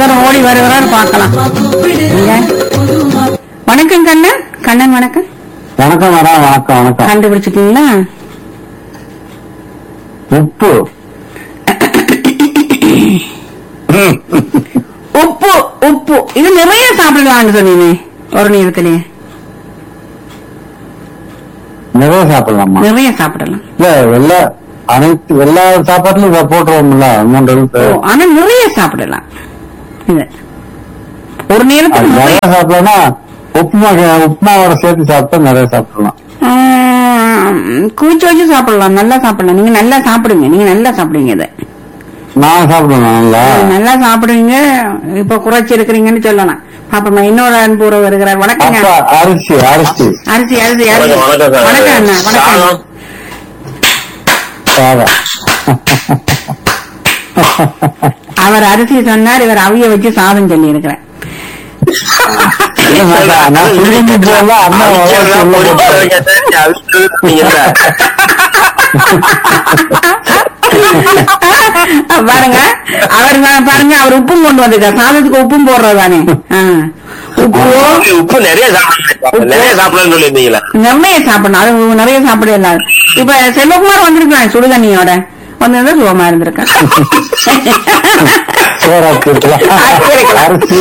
ஒருத்தர் ஓடி வருகிறார் பார்க்கலாம் இல்ல? வணக்கம் கண்ணன் கண்ணன் வணக்கம் வணக்கம் மேடம் வணக்கம் வணக்கம் கண்டுபிடிச்சிட்டீங்களா உப்பு உப்பு உப்பு இது நிறைய சாப்பிடலாம்னு சொன்னீங்க ஒரு நேரத்திலே நிறைய சாப்பிடலாமா நிறைய சாப்பிடலாம் இல்ல எல்லா அனைத்து எல்லா சாப்பாட்டுலயும் இதை போட்டுருவோம்ல மூன்று எழுத்து ஓ, ஆனா நிறைய சாப்பிடலாம் இது ஒரு அது நேரத்துக்கு நிறைய நிறைய சாப்பிடலன்னா உப்புமா உப்புமாவோட சேர்த்து சாப்பிட்டா நிறைய சாப்பிடலாம் ஆம், குவிச்சு வச்சு சாப்பிடலாம் நல்லா சாப்பிடலாம் நீங்க நல்லா சாப்பிடுங்க நீங்க நல்லா சாப்பிடுங்க இதை நான் சாப்பிடுவேன் நல்லா நல்லா சாப்பிடுவீங்க இப்ப குறைச்சி இருக்கிறீங்கன்னு சொல்லலாம் பாப்பமா இன்னொரு அன்பு வருகிறார் வணக்கங்க அப்பா அரிசி அரிசி அரிசி அரிசி அரிசி வணக்கம் வணக்கம் சார் வணக்கம் அண்ணா வணக்கம் சாதம். சாதம் அவர் அரிசி சொன்னார் இவர் அவிய வச்சு சாதம் சொல்லி இருக்கிறேன் இல்ல மேடம், நான் சுடுதண்ணி போடல, அம்மா அவிச்சதா உள்ள பொரிச்சதா போட்டு. கேட்டா, அவிச்சது சொன்னீங்கல்ல. பாருங்க அவர் தான் பாருங்க அவர் உப்பும் கொண்டு வந்திருக்கார் சாதத்துக்கு உப்பும் போடுறதானே உப்பு உப்பு நிறைய சாப்பிடணும் நிறைய சாப்பிடணும்னு சொல்லியிருந்தீங்களா நிறைய சாப்பிடணும் அது நிறைய சாப்பிட இல்லாது இப்ப செல்வகுமார் வந்திருக்கலாம் சுடுதண்ணியோட வந்திருந்தா சுகமா இருந்திருக்கேன் சோறாக்கி இருக்கலாம். அரிசி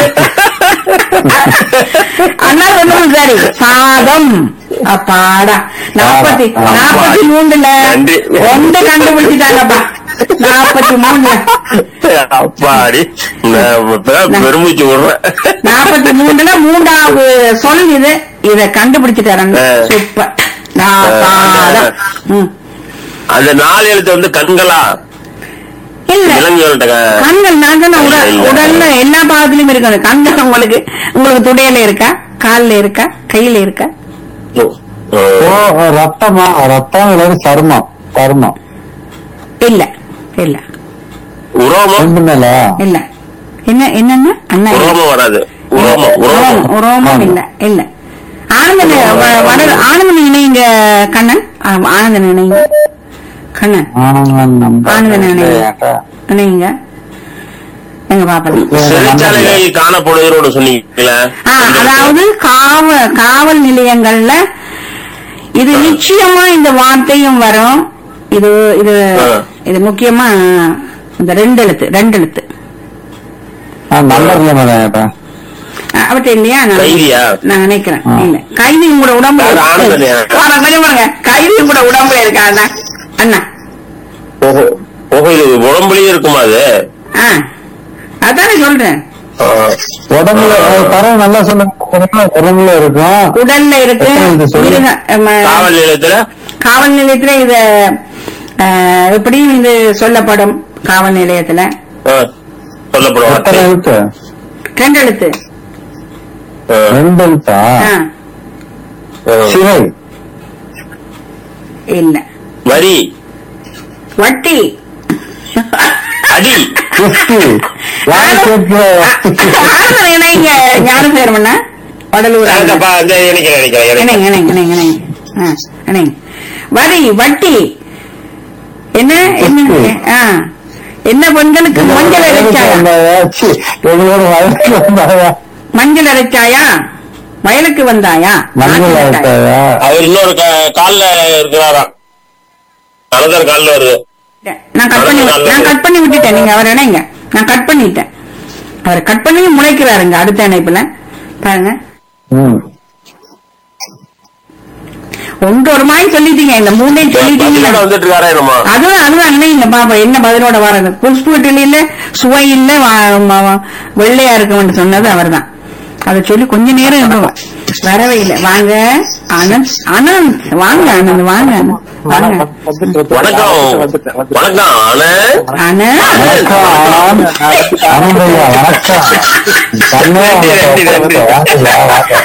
அண்ணா சொன்னது சரி சாதம் அப்பாடா நாற்பத்தி ஆமா. நாற்பத்தி மூணுல நன்றி. ஒன்று கண்டுபிடிச்சிட்டாங்கப்பா நாற்பத்தி மூணுல அப்பாடி நான் இப்பதான் பெருமிச்சு விடுறேன் நாற்பத்தி மூணுல மூன்றாவது சொல் இது இத கண்டுபிடிச்சிட்டாரங்க ஆ. சூப்பர் நான் சாதம் ம். அந்த நாலு எழுத்து வந்து கண்களா இல்ல விலங்குகள்ட்ட க- கண்கள் நான் சொன்ன உடல் இல்ல. உடல்ல எல்லா பாகத்திலும் இருக்கு கண்கள் உங்களுக்கு உங்களுக்கு துடையில இருக்கா கால்ல இருக்கா கையில இருக்கா ஓ, ஓ ரத்தமா ரத்தம் இல்லாத சருமம் சருமம் இல்ல இல்ல உரோமம் ரெண்டு மேல இல்ல என்ன என்னன்னா அண்ணா இல்ல. உரோமம் வராது உரோமம் உரோமம் உரோமம் உரோமம் இல்ல இல்ல ஆனந்த ஆனந்த இணைங்க கண்ணன் ஆ, ஆனந்த இணைங்க கண்ணன் ஆனந்த நினைங்க இணைங்க எங்க பாப்பலாம் சிறைச்சாலைகளில் காணப்படுகிறோம்னு சொன்னீங்களே ஆ, அதாவது காவ காவல் நிலையங்கள்ல இது நிச்சயமா இந்த வார்த்தையும் வரும் இது இது ஆ. இது முக்கியமா இந்த ரெண்டு எழுத்து ரெண்டு எழுத்து நம்பர் இல்ல மேடம் கேட்டேன் அவட்ட இல்லையா நான் கைதியா? நான் நினைக்கிறேன் ஆ. இல்ல கைதியும் கூட உடம்புல அது இருக்கு. ஆனந்தனியா? வாங்க, கொஞ்சம் பாருங்க கைதியும் கூட உடம்புல இருக்கா அண்ணா அண்ணா ஓஹோ ஓஹோ இது உடம்புலயே இருக்குமா அது ஆ அதானே சொல்றேன் ஆ. உடம்புல அஹ், தரம் நல்லா சொல்லுங்க உடம்புல இருக்கும் உடல்ல இருக்கு எத்தனை எழுத்து சொல்லு? இருங்க, ம, காவல் நிலையத்துல காவல் நிலையத்துல இத ஆ, எப்படியும் இது சொல்லப்படும் காவல் நிலையத்துல ஆ, சொல்லப்படும் எத்தனை வார்த்தை. எழுத்து ரெண்டு எழுத்து ஆ, ரெண்டு எழுத்தா ஆ, ஆ. சிறை இல்ல வரி வட்டி அடி குஸ்தி யாரு கேட்கிற ஆனந்த இணைங்க ஞானம் சேர்மண்ணா வடலூர் நாங்கப்பா இந்த நினைக்கிறேன் நினைக்கிறேன் இணைங்க நினைக்கிறேன். இணைங்க இணைங்க இணைங்க ஆ, இணைங்க வரி வட்டி என்ன என்ன வட்டி. ஆ, என்ன பெண்களுக்கு மஞ்சள் அரைச்சாயா சி, எங்களோட வயசுக்கு வந்தாயா மஞ்சள் அரைச்சாயா வயலுக்கு வந்தாயா மஞ்சள் நாட்டு மிட்டாய். ஆயிட்டாயா அவர் இன்னொரு க- கால்ல இருக்கிறாராம் அனதர் கால்ல வருது நான் கட் பண்ணி நான் கட் பண்ணி விட்டுட்டேன் நீங்க அவர் இணைங்க நான் கட் பண்ணிட்டேன் அவர் கட் பண்ணி முளைக்கிறாருங்க அடுத்த இணைப்புல பாருங்க ம் ஒன்று ஒரு மாதிரி சொல்லிட்டீங்க இந்த மூணையும் சொல்லிட்டீங்க பதிலோட வந்துட்டு இருக்காரா என்னமோ அதுவும் அதுவும் அன்னைங்க பாப்பா என்ன பதிலோட வரது குஷ்பு இட்லி இல்ல சுவை இல்ல வா- ம- வெள்ளையா இருக்கும்னு சொன்னது அவர்தான் அதை சொல்லி கொஞ்ச நேரம் இருந்தோம் வரவே இல்லை வாங்க ஆனந்த் ஆனந்த் வாங்க ஆனந்த் வாங்க ஆனந்த் வாங்க வணக்கம் வணக்கம் ஆனந்த் ஆனந்த் வணக்கம் ஆனந்த். ஆனந்தையா வணக்கம் கண்ணே நன்றி, நன்றி, நன்றி.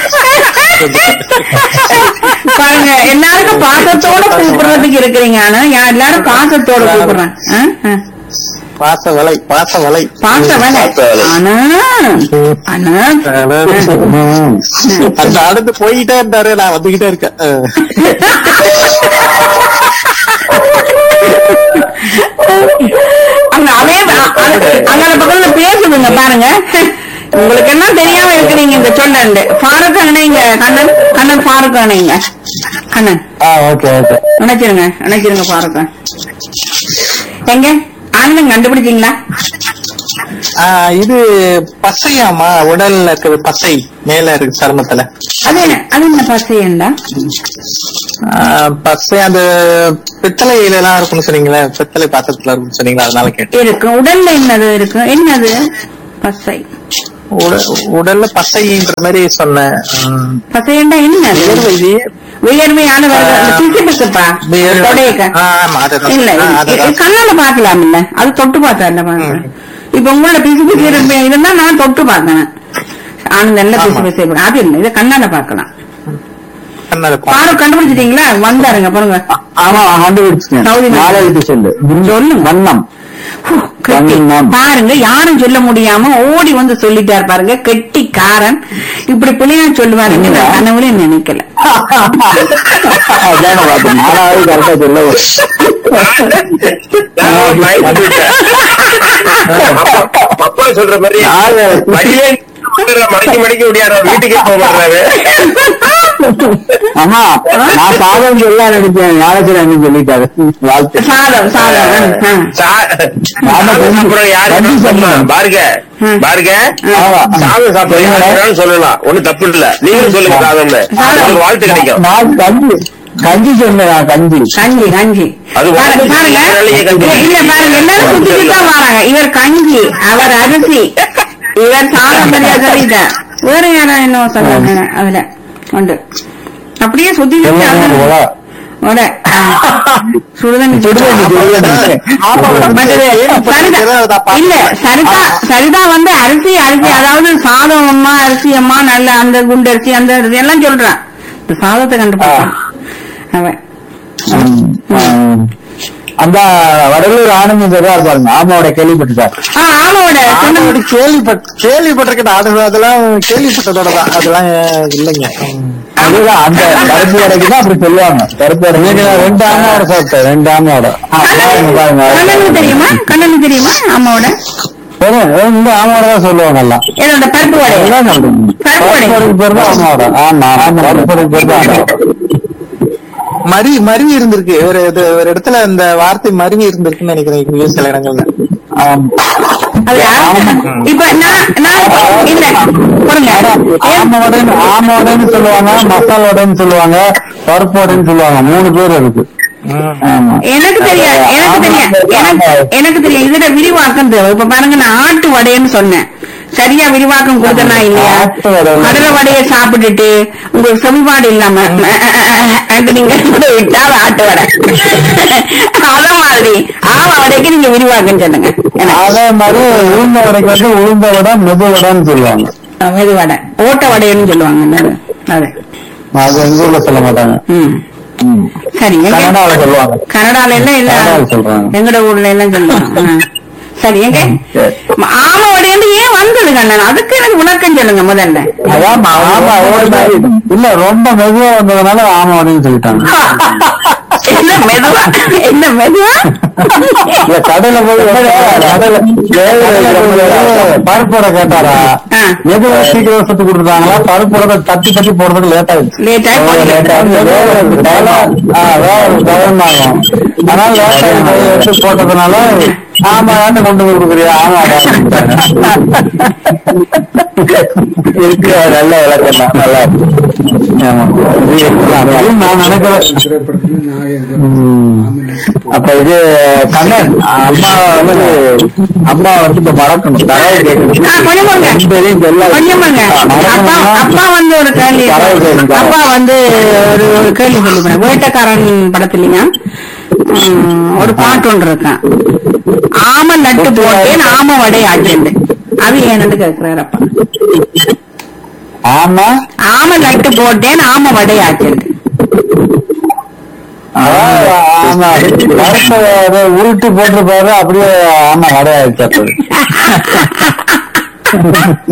பாருங்க எல்லாருக்கும் பாசத்தோட கூப்பிடுறதுக்கு இருக்கிறீங்க ஆனா யா- எல்லாரும் பாசத்தோட கூப்பிடுறேன் ஆ? ஆ. பாச வலை பாச வலை பாச வேலை பாச வேலை. ஆனா ஆனா ம். அந்த அடுத்து போய்கிட்டே இருந்தாரு நான் வந்துகிட்டே இருக்கேன் அஹ். அங்க அதே அங்க பக்கத்துல பேசுதுங்க பாருங்க உங்களுக்கு என்ன தெரியாம இருக்கிறீங்க இந்த சொல்லண்டு ஃபாரூக் அணைங்க கண்ணன் கண்ணன் ஃபாரூக் அணைங்க கண்ணன் ஆ ஓகே ஓகே நினைச்சிருங்க நினைச்சிருங்க ஃபாரூக் எங்க ஆனந்தம் கண்டுபிடிச்சீங்களா ஆ, இது பசையாமா உடல்ல இருக்கிற பசை மேல இருக்கு சருமத்துல அது என்ன அது என்ன பசையண்டா ஆ, பசை அந்த பித்தளையில எல்லாம் இருக்கும்னு சொன்னீங்களே பித்தளை பாத்திரத்துல இருக்கும்னு சொன்னீங்களா அதனால கேட்டேன் இருக்கு உடல்ல என்னது இருக்கு என்னது பசை உட- உடல்ல பசைன்ற மாதிரி சொன்னேன் ம். பசையண்டா என்னது வியர்வை இது. உயர்மையான பிசுபிசுப்பா வியர்வை. தொடையக்க ஆ, ஆமா, அதுதான். இல்ல ஆ, இது- அதுதான். இது கண்ணால பாக்கலாம் இல்ல அது தொட்டு பார்த்தா பாருங்க இப்ப உங்களோட பிசு பிசு இருப்ப- இருந்தா நான் தொட்டு பார்த்தேன் ஆனந்தல்ல பிசு ஆமா. பிசு இருக்கு. அது இல்ல இதை கண்ணால பாக்கலாம் கண்ணால பா- பாரு கண்டுபிடிச்சிட்டீங்களா வந்தாருங்க பாருங்க ஆமா கண்டுபிடிச்சேன் சவுதி நாடு. நாளைக்கு சொல்லு சொல்லுங்க. வண்ணம் கெட்டி. வண்ணம். பாருங்க யாரும் சொல்ல முடியாம ஓடி வந்து சொல்லிட்டார் பாருங்க கெட்டி காரன் இப்படி பிள்ளையா சொல்லுவாருங்க நான் கனவுல நினைக்கல அதான பார்த்தேன் நாலாவது கரெக்டா சொல்ல நான் பயந்து விட்டேன். அப்பா- அப்பா சொல்ற மாதிரி நாலு. வழியே மடக்கி மடக்கி முடியாத வீட்டுக்கே போக மாட்டாரு ஆமா நான் சாதம் சொல்ல நினைச்சேன் ஞானசீரன் சொல்லிட்டாரு வாழ்த்து சாதம் சாதம் ஆ, ஆ. சாதம் சாப்பிடுற யாரு கஞ்சி சொன்னா சொல்லணும். பாருங்க ம். பாருங்க ஆமா. சாதம் சாப்பிடுற யாரு சொல்லலாம் ஒண்ணு தப்பு இல்ல நீங்களும் சொல்லுங்க சாதம்னு உங்களுக்கு வாழ்த்து கிடைக்கும் நான் கஞ்சி கஞ்சி சொன்னேன் நான் கஞ்சி கஞ்சி கஞ்சி அது பாருங்க வந்து பாருங்க வேலையே கஞ்சி. இல்ல, இல்ல பாருங்க எல்லாரும் சுத்திட்டு தான் வராங்க இவர் கஞ்சி அவர் அரிசி இவர் சாதம் சரியா சொல்லிட்டார் வேற யாரா என்ன சொன்னாங்க அதுல உண்டு அப்படியே சுத்திட்டு சொல்லுங்க, உலா. உட சுடுதண்ணி சுடுதண்ணி, சுடுதண்ணி. மற்றது சரிதா இல்ல சரிதா சரிதா வந்து அரிசி அரிசி அதாவது சாதம் அம்மா அரிசி அம்மா நல்ல அந்த குண்டு அரிசி அந்த அரிசி எல்லாம் சொல்றான் இந்த சாதத்தை கண்டுபிடிச்சான் அவன் ம், ம். அந்த வடலூர் ஆனந்தம் சொல்றாரு பாருங்க ஆமாவோட கேள்விப்பட்டுட்டார் ஆ ஆமாவோட சொன்ன ஆமாவோட கேள்விப்பட் கேள்விப்பட்டிருக்கேன் அது அதெல்லாம் கேள்விப்பட்டதோட தான் அதெல்லாம் அஹ், இல்லைங்க ம். அதுதான் அந்த கருப்பு வடைக்கு தான் அப்படி சொல்லுவாங்க கருப்பு வடை நீங்க ரெண்டு ஆமாவோட சாப்பிட்டேன் ரெண்டு ஆமாவோட ஆ, பாருங்க, பாருங்க கண்ணனுக்கு தெரியுமா கண்ணனுக்கு தெரியுமா அம்மாவோட வெறும் இந்த ஆமாவோட தான் சொல்லுவாங்க எல்லாம் ஏதோ பருப்பு வடை அதுதான் சொல்றேன். கருப்பு வடை. கருப்பு வடைக்கு பேர் தான் ஆமாவோட ஆமா ஆமா கருப்பு வடைக்கு பேர் தான் ஆமாவோட. மறி மருவி இருந்திருக்கு ஒரு இது ஒரு இடத்துல இந்த வார்த்தை மருவி இருந்திருக்குன்னு நினைக்கிறேன் இங்க சில இடங்கள்ல ஆமா. அது யாரு? இப்ப நான் நான் இல்ல பாருங்க ஆம வடைன்னு ஆம வடைன்னு சொல்லுவாங்க மசால் வடைன்னு சொல்லுவாங்க பருப்பு வடைன்னு சொல்லுவாங்க மூணு பேர் இருக்கு ஆமா எனக்கு தெரியாது எனக்கு தெரியாது எனக்கு எனக்கு தெரியும் இதுல விரிவாக்கம் தேவை இப்ப பாருங்க நான் ஆட்டு வடைன்னு சொன்னேன் சரியா விரிவாக்கம் கொடுத்தனா இல்லையா ஆட்டு வடை. கடலை வடையை சாப்பிட்டுட்டு உங்களுக்கு செவிபாடு இல்லாம அது நீங்க விட்டா அது ஆட்டு வடை அத மாதிரி ஆமா வடைக்கு நீங்க விரிவாக்கம் சொல்லுங்க எனக்கு. அதே மாதிரி உளுந்த வடைக்கு வந்து உளுந்த வடை மெது வடைன்னு சொல்லுவாங்க அஹ் மெது வடை ஓட்ட வடைன்னு சொல்லுவாங்க என்னது? அது அது எங்க ஊர்ல சொல்ல மாட்டாங்க ம் ம். சரி எங்க கன்னடால சொல்லுவாங்க கனடால எல்லாம் இல்ல கனடால சொல்றாங்க. எங்கட ஊர்ல எல்லாம் சொல்லுவாங்க ஆ. சரி எங்க சரி. ஆமா வந்து ஏன் வந்தது கண்ணன் அதுக்கு எனக்கு விளக்கம் சொல்லுங்க முதல்ல அதான் ஆமா ஓடி இல்ல ரொம்ப மெதுவா வந்ததுனால ஆமா வடைன்னு சொல்லிட்டாங்க என்ன மெதுவா என்ன மெதுவா இல்ல கடையில போய் கடையில பருப்போட கேட்டாரா ஆ. மெதுவா சீக்கிரம் சுட்டு கொடுத்துட்டாங்களா பருப்போட தட்டி தட்டி போடுறதுக்கு லேட் ஆயிடுச்சு லேட் ஆகி லேட் போனீங்க. ஆகுது. வேற ஒரு time ஆ, வேற ஒரு time ஆகும். அதனால லேட் ஆகி போய் எடுத்து போட்டதுனால ஆமா ஏன்ட்ட கொண்டு போய் கொடுக்குறியா ஆமா இருக்கு அது நல்ல விளக்கம் தான் நல்லா இருக்கு. ஆமா இது இருக்கலாம். அதுவும் நான் நினைக்கிறேன் ம். அப்ப இது கண்ணன் அம்மா வந்து அம்மா வந்து இப்ப மறக்கணும் தகவல் கேட்கணும் ஆ, கொஞ்சம் போங்க. தெரியும் சொல்லாது. கொஞ்சம் பாருங்க. ஆ, அப்பா மறக்கணும்னா அப்பா வந்து ஒரு கேள்வி தகவல் கேட்கணும். அப்பா வந்து ஒரு ஒரு கேள்வி சொல்லி போறேன் வேட்டக்காரன் படத்துலயா ம், ஒரு பாட்டு ஒன்று இருக்கான் ஆம நட்டு போட்டேன் ஆம வடை ஆச்சேன் அது ஏன்னு கேக்குறாரு அப்பா ஆமா ஆம நட்டு போட்டேன் ஆம வடை ஆச்சேன் அதாவது ஆமா வறுத்த அதை உருட்டி போட்டிருப்பாரு அப்படியே ஆமா வடையாயிடுச்சு அப்படி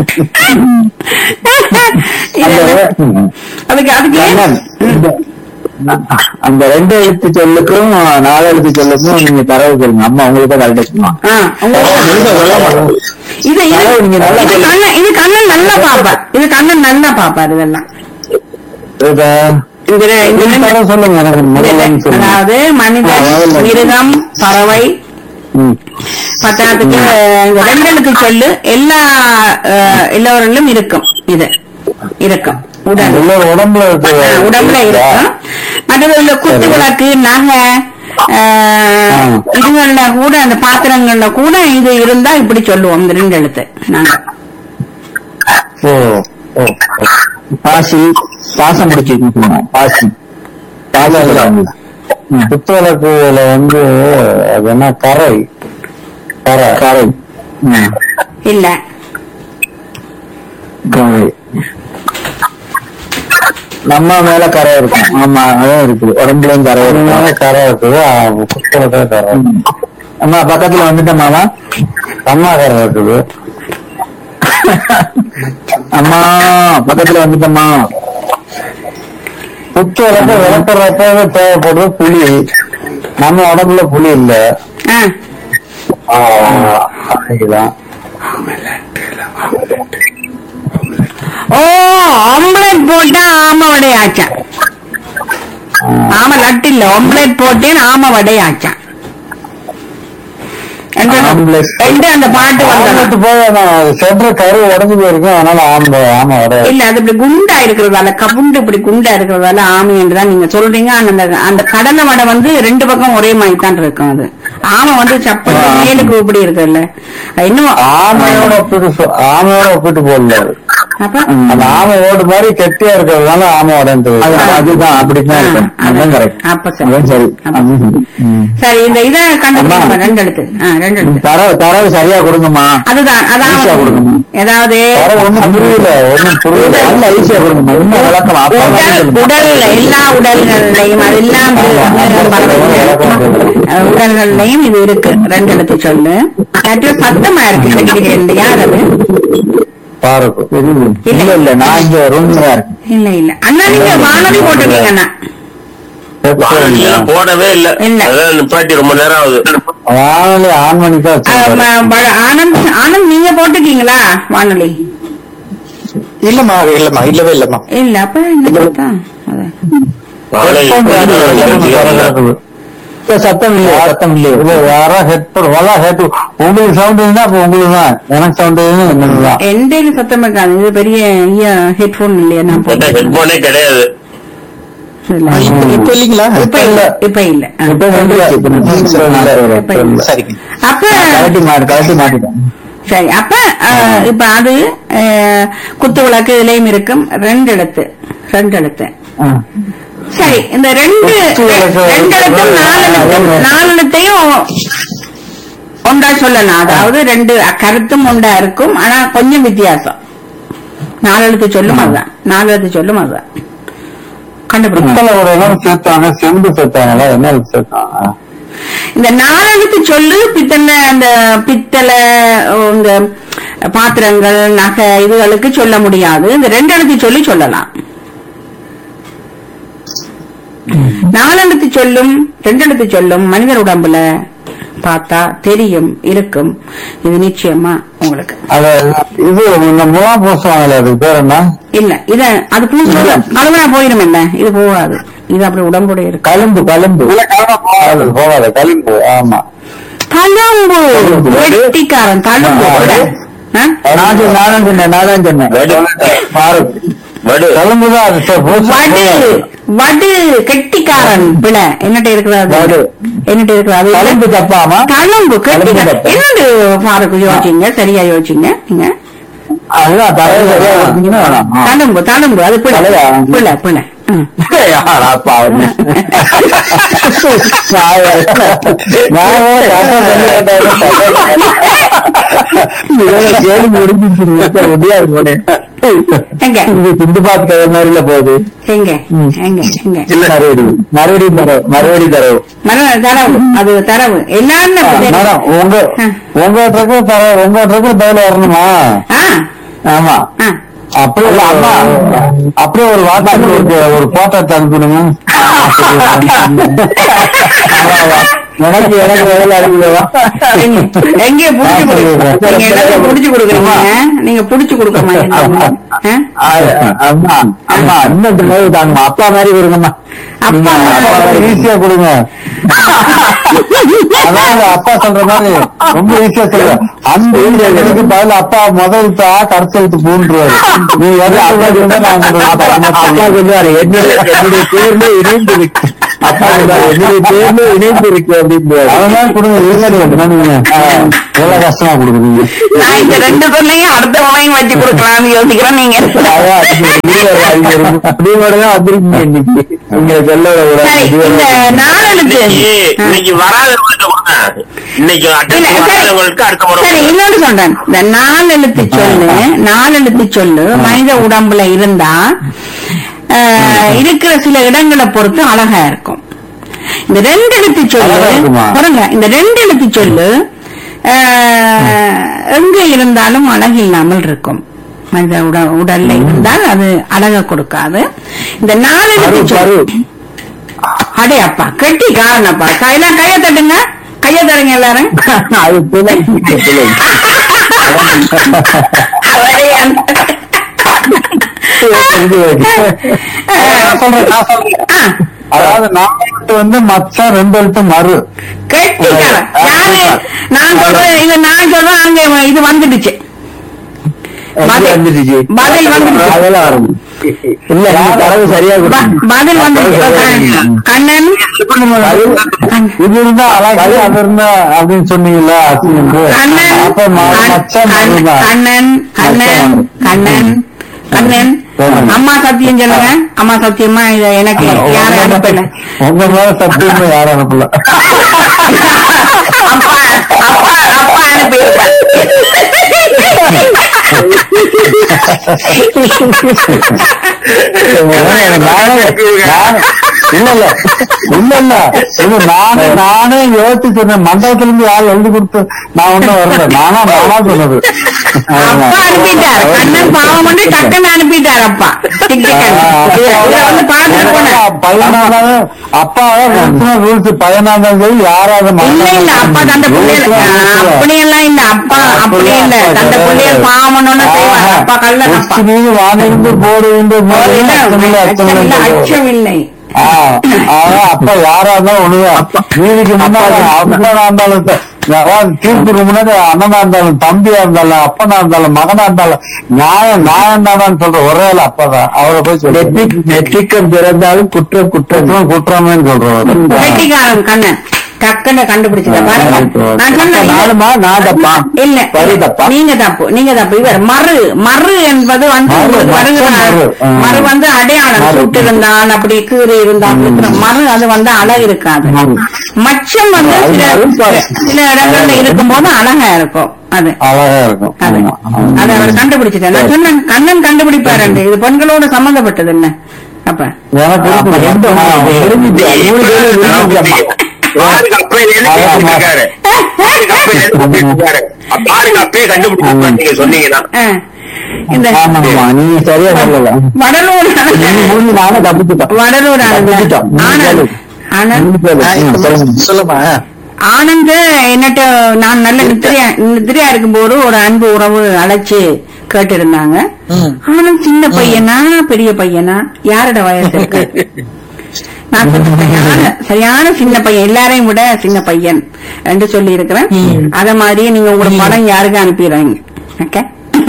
இது- அதுக்கு அதுக்கு ஏன் கண்ணன் இந்த- அந்த ரெண்டு எழுத்து சொல்லுக்கும் நாலு எழுத்து சொல்லுக்கும் நீங்க தரவு சொல்லுங்க அம்மா உங்களுக்கு தான் கரெக்டா சொல்லுவாங்க ஆ, உங்களுக்கு- இது இது தரவு நீங்க நல்லா இது கண்ணன் இது கண்ணன் நல்லா பாப்பார் இது கண்ணன் நல்லா பாப்பார் இதெல்லாம் இதா, இந்த ரெ- இந்த நீங்க ரெண்டு- தரவு சொல்லுங்க எனக்கு முதல்ல சொல்லுங்க அதாவது மனிதன் ஆ, முதல்ல. மிருகம் பறவை ம். பத்தாத்துக்கு இந்த ரெண்டெழுத்து சொல்லு எல்லா அஹ், எல்லோரிலும் இருக்கும் இது இருக்கும் உடல் எல்லாரும் உடம்புல இருக்கு ஆ, உடம்புல இருக்கும் மற்றது இந்த குத்து விளக்கு நகை ஆஹ், ஆ. இதுகள்ல கூட அந்த பாத்திரங்கள்ல கூட இது இருந்தா இப்படி சொல்லுவோம் இந்த ரெண்டு எழுத்து நாங்க ஓ ஓ பாசி பாசம் பிடிச்சிருக்கு பாசி பாசம் புத்தகத்துல வந்து அது என்ன கரை கரை கரை ம், இல்ல கரை நம்ம மேல கரை இருக்கும் ஆமா அதான் இருக்குது உடம்புலயும் கரை இருக்கும் கரை இருக்குது புத்தகத்துல கரை அம்மா பக்கத்துல வந்துட்டேன் மாமா அம்மா கரை இருக்குது அம்மா பக்கத்துல வந்துட்டம்மா புத்து வளர்க்க விளக்குறப்ப தேவைப்படுறது புளி நம்ம உடம்புல புளி இல்ல ஆ, அதுதான் ஓ ஆம்லெட் போட்டா ஆம வடை ஆச்சான் ஆம லட்டு இல்ல ஆம்லெட் போட்டேன் ஆம வடை ஆச்சான் என்று- Omelette. என்று அந்த பாட்டு வந்தது ஆம்பளத்து போய் சென்ற கரு உடஞ்சு போயிருக்கும் அதனால ஆம்ப ஆமா வர இல்ல அது இப்படி குண்டா இருக்கிறதால கபுண்டு இப்படி குண்டா இருக்கிறதால ஆமை என்றுதான் நீங்க சொல்றீங்க ஆனா அந்த அந்த கடலை வடை வந்து ரெண்டு பக்கம் ஒரே மாதிரி தான் இருக்கும் அது ஆமை வந்து சப்பல் ஆ. மேலுக்கு இப்படி இருக்குல்ல அது இன்னும் ஆமையோட ஒப்பிட்டு சொ- ஆமையோட ஒப்பிட்டு போடல அது. அப்ப அந்த ஆமை ஓடு மாதிரி கெட்டியா இருக்கிறதுனால ஆமை உடஞ்சு அதுதான் அப்படித்தான் இருக்கும் அதுதான் கரெக்ட் அப்ப சரி. அதான் சரி அப்ப அதுதான் சரி. ம். சரி இந்த இதை கண்டுபிடிங்க அம்மா. ரெண்டு எழுத்து ஆ, ரெண்டு எழுத்து தரவு தரவு சரியா கொடுங்கம்மா அதுதான் ஈஸியா அதான் கொடுக்கணும். ஏதாவது தரவு ஒண்ணும் புரியல ஒண்ணும் புரியல நல்ல ஈஸியா கொடுங்கம்மா இன்னும் விளக்கம் அப்பா உடல் உடல் எல்லா உடல்கள்லையும் அதெல்லாம் உடல்கள்லையும் இது இருக்கு ரெண்டு எழுத்து சொல்லு மற்ற சத்தமா இருக்கு கேட்கிறேன் யார் அது பாருக்கு இல்ல இல்ல நான் இங்க ரூம்ல தான் இருக்கேன் இல்ல இல்ல அண்ணா நீங்க வானொலி போட்டிருக்கீங்க அண்ணா வானொலியெல்லாம் போடவே இல்ல இல்ல. அதான் நிப்பாட்டி ரொம்ப நேரம் ஆகுது வானொலி ஆன் பண்ணி தான் ஆ, வச்சிருக்கேன். ம- ப- ஆனந்த் ஆனந்த் நீங்க போட்டிருக்கீங்களா வானொலி இல்லம்மா இல்லம்மா இல்லவே இல்லம்மா இல்ல அப்ப என்ன பார்த்தா அதான். வானொலி இருக்குது. இல்ல, சத்தம் இல்லையே சத்தம் இல்லையே இல்ல யாரா ஹெட்போன் வலா ஹெட் உங்களுக்கு சவுண்ட் இருந்தா அப்ப உங்களுக்கு தான் எனக்கு சவுண்ட் என்னது தான் எந்த இது சத்தம் இருக்காது இது பெரிய ஹெட்போன் இல்லையா நான் போட்டேன் ஹெட்போனே கிடையாது இல்ல. இப்ப இப்ப இல்லீங்களா இப்ப இல்ல இப்ப இல்ல ஆ. இப்ப வந்துருச்சு. இப்ப நிமிஷம் இல்ல. இப்ப இல்ல. சரிங்க அப்ப கழட்டி மாட்டு கழட்டி மாட்டிட்டேன் சரி அப்ப அஹ், இப்ப அது அஹ், குத்து விளக்கு இதுலயும் இருக்கும் ரெண்டு எழுத்து ரெண்டு எழுத்து ஆ. சரி இந்த ரெண்டு குத்து விளக்கு, ரெண்டு எழுத்தும் நாலு எழுத்தும் நாலு எழுத்தையும் ஒன்றா சொல்லலாம் அதாவது ரெண்டு கருத்தும் ஒன்றா இருக்கும் ஆனா கொஞ்சம் வித்தியாசம் நாலு எழுத்து சொல்லும் அதுதான் நாலு எழுத்து சொல்லும் அதுதான் கண்டுபிடிக்கும் பித்தளை ஒரு இடம் சேர்த்தாங்க செம்பு சேர்த்தாங்களா என்ன சேர்த்தாங்க இந்த நாலெழுத்து சொல்லு பித்தளை அந்த பித்தளை இந்த பாத்திரங்கள் நகை இதுகளுக்கு சொல்ல முடியாது இந்த ரெண்டு எழுத்து சொல்லி சொல்லலாம் நாலெழுத்து சொல்லும் ரெண்டு எழுத்து சொல்லும் மனிதர் உடம்புல பார்த்தா தெரியும் இருக்கும் இது நிச்சயமா உங்களுக்கு அது இது இந்த முலாம் பூசுவாங்களே அதுக்கு பேர் என்ன இல்ல இத அது பூச கழுவனா போயிடும் என்ன இது போகாது இது அப்படி உடம்புடைய இருக்கு கலும்பு கலும்பு போகாது போகாது கலும்பு ஆமா தழும்பு வெட்டிக்காரன் தழும்பு ஆ? நான் சொன்னேன், நானும் சொன்னேன் நானும் சொன்னேன் பாருக் வடு கலும்பு தான் அது சரி, பூசு. வடு வடு கெட்டிக்காரன் பிள்ளை என்னட்ட வடு. இருக்கிறது என்னட்ட இருக்கிறது கலும்பு தப்பாமா தழும்பு கெட்டிக்காரன் தப்பு. என்னது பாருக்கு யோசிங்க சரியா யோசிங்க நீங்க அதுதான் தலையை சரியா கொடுத்தீங்கன்னா வேணாம். ஆ. தழும்பு தழும்பு அது பிள்ளை தலையா? பிள்ளை பிள்ளை ம். யாரா பாவம். நான் வேற- நான் வேற கஷ்டம் சொல்லி கேட்டேன். இதோட கேள்வி முடிஞ்சிருச்சு. முடியாது போனே. எங்க இது சிந்து பாத்து கதை மாதிரில போகுது எங்க எங்க எங்க மறுபடி மறுபடி தரவு மறுபடி தரவு மர தரவு அது தரவு எல்லாரும் மேடம் உங்க ஆ. உங்க ட்ரக்கு தர உங்க ட்ரக்கு பதில் வரணுமா ஆ ஆமா ஆ அப்படியே இல்ல, அம்மா அப்படியே ஒரு வாட்ஸ்அப்ல ஒரு ஒரு போட்டோ எடுத்து அனுப்பிடுங்க எனக்கு எனக்கு வேலை அனுப்பிடுவா எங்க புடிச்சு கொடுக்க நீங்க எல்லாத்தையும் புடிச்சு கொடுக்குறீங்க நீங்க புடிச்சு கொடுக்க மாட்டீங்க ஆ? அம்மா அம்மா இன்னும் மாதிரி தாங்கம்மா அப்பா மாதிரி கொடுங்கம்மா அப்பா மாதிரி. ஈஸியா கொடுங்க அதாவது அப்பா சொல்ற மாதிரி ரொம்ப ஈஸியா சொல்லுவேன் அந்த எனக்கு பதில் அப்பா முதல் தா கடைசி எழுத்து பூன்றுவாரு நீ எது அப்பா இருந்தா நான் உங்களுக்கு அப்பா சொல்லுவாரு என்னுடைய என்னுடைய பேர்ல இணைந்து இருக்கு அப்பா சொல்லுவாரு என்னுடைய பேர்ல இணைந்து இருக்கு அப்படின்னு அதனால கொடுங்க இருக்காது நீங்க எவ்வளவு கஷ்டமா கொடுக்குறீங்க நான் இந்த ரெண்டு சொல்லையும் அடுத்த முறையும் வச்சு கொடுக்கலாம்னு யோசிக்கிறேன் நீங்க சரி இந்த நாலெழுத்து இன்னைக்கு ஆ. இன்னைக்கு வராதவங்கள்ட்ட கொடுங்க இன்னைக்கு இல்ல, அட்டன் சரி. வராதவங்களுக்கு அடுத்த முறை சரி கொடுங்க. இன்னொன்று சொல்றேன் இந்த நாலெழுத்து சொல்லு நாலெழுத்து சொல்லு மனித உடம்புல இருந்தா ஆஹ், இருக்கிற சில இடங்களை பொறுத்து அழகா இருக்கும் இந்த ரெண்டு எழுத்து சொல்லு அழகா இருக்குமா? பாருங்க இந்த ரெண்டு எழுத்து சொல்லு ஆஹ், எங்க இருந்தாலும் அழகு இல்லாமல் இருக்கும் மனித உட உடல்ல இருந்தால் அது அழக கொடுக்காது இந்த நாலெழுத்து சொல்லு அடே அப்பா கெட்டி காரணப்பா கையெல்லாம் கைய தட்டுங்க கைய தருங்க எல்லாரும் அது பிள்ளை பிள்ளை அவரே அந்த- நான் சொல்றேன் நான் சொல்றேன் ஆ, அதாவது நாட்டு வந்து மச்சம் ரெண்டு எழுத்து மறு கெட்டிக்காரன் யாரு நான் சொல்றேன் இது நான் சொல்றேன் அங்க இது வந்துடுச்சு பதில் வந்துடுச்சு. பதில் வந்துடுச்சு அதெல்லாம் வரும் இல்ல நீங்க தரவு சரியா ப- கொடுங்க. பதில் வந்துடுச்சு கண்ணன் இது இருந்தா அழகு அது இருந்தா அப்படின்னு சொன்னீங்கல்ல அசிங்கம்க்கு. கண்ணன் அப்ப ம- மச்சம் கண்ணன் மறுதான். கண்ணன் கண்ணன் கண்ணன் கண்ணன் அம்மா சத்தியம் சொல்லுங்க அம்மா சத்தியமா இத எனக்கு யாரும் அனுப்பல உங்க மேல சத்தியமா யாரும் அனுப்பல அப்பா அப்பா அப்பா அனுப்பியிருப்பார் எனக்கு நானே நானே- இல்ல இல்ல இல்ல இல்ல இது நானே நானே யோசிச்சு சொன்னேன் மண்டபத்துல இருந்து யார் எழுதி கொடுத்து நான் ஒண்ணும் வரல நானா நானா சொன்னது அப்பா அனுப்பிட்டார் கண்ணன் பாவம் பண்ணி டக்குன்னு அனுப்பிட்டார் அப்பா டிக் டிக்கன். இதை வந்து பார்த்துட்டு போனேன் பையனாதான் அப்பா ரூல்ஸ் பையனாதான் சரி யாராவது இல்ல இல்ல அப்பா தந்த பிள்ளைகள் அப்படி எல்லாம் இல்ல அப்பா அப்படி இல்ல தந்த பிள்ளைகள் பாவம் பண்ணணும்னு செய்வார் அப்பா கல்லன் அப்பா நீங்க வாங்கிருந்து போடு வேண்டும் இல்ல, அச்சம் இல்ல, அச்சம் இல்லை அப்ப யாரா இருந்தாலும் ஒண்ணுதான் வீதிக்கு முன்னாடி அப்பனா இருந்தாலும் த- அதாவது தீர்ப்புக்கு முன்னாடி அண்ணனா இருந்தாலும் தம்பியா இருந்தாலும் அப்பனா இருந்தாலும் மகனா இருந்தாலும் நியாயம் நியாயம் தானு சொல்ற ஒரே ஆள் அப்பதான் அவரை போய் சொல்லி நெற்றிக்கம் பிறந்தாலும் குற்றம் குற்றம் குற்றமே சொல்றவர் கெட்டிக்காரன் கண்ணன் டக்குன்னு கண்டுபிடிச்சத பாருங்க நான் சொன்னேன் நானுமா நான் தப்பா இல்ல சரி தப்பா நீங்க தப்பு நீங்க தப்பு இவர் மறு மறு என்பது வந்து மறு, உங்களுக்கு வருகிற மறு, ஆ. மறு வந்து அடையாளம் மறு. சுட்டு இருந்தால் அப்படி கீறி இருந்தால் குத்துற மறு அது வந்து அழகு இருக்காது மறு. மச்சம் வந்து அது சில மறு பாரு. சில இடங்கள்ல இருக்கும்போது அழகா இருக்கும் அது அழகா இருக்கும் அது ஆமா. அதை அவர் கண்டுபிடிச்சிட்டார் நான் சொன்னேன் கண்ணன் கண்டுபிடிப்பாரு இது பெண்களோட சம்பந்தப்பட்டது என்ன அப்ப எனக்கு இருக்கு. ரெண்டு ஆ, விரும்பிட்டியா? நூறு பேரு விரும்பிட்டியாம்மா. பாருங்க அப்பையில இருந்து கேட்டுட்டு இருக்காரு பாருங்க அப்பையில இருந்து கேட்டுட்டு இருக்காரு பாருங்க அப்பயே கண்டுபிடிச்சு நீங்க சொன்னீங்கன்னா ஆ, இந்த ஆமாம்மா, நீங்க சரியா சொல்லல வடலூர் நீங்க மூணு நானும் தப்பிச்சுட்டேன் வடலூர் ஆனந்த் தப்பிச்சுட்டோம். நீங்க ஆனந்த் கேளு. ஆனந்த் நீங்க கேளு. ம், சொல்லுங்க. சொல்லுமா ஆனந்த் என்னட்ட நான் நல்ல நித்திரையா நித்திரையா இருக்கும்போது ஒரு அன்பு உறவு அழைச்சு கேட்டிருந்தாங்க ம். ஆனந்த் சின்ன பையனா பெரிய பையனா யாரோட வயசு இருக்கு நான் சொன்னேன், சரியான சரியான சின்ன பையன் எல்லாரையும் விட சின்ன பையன் என்று சொல்லி இருக்கிறேன் அத மாதிரியே நீங்க உங்களோட படம் யாருக்கு அனுப்பிடுறீங்க ஓகே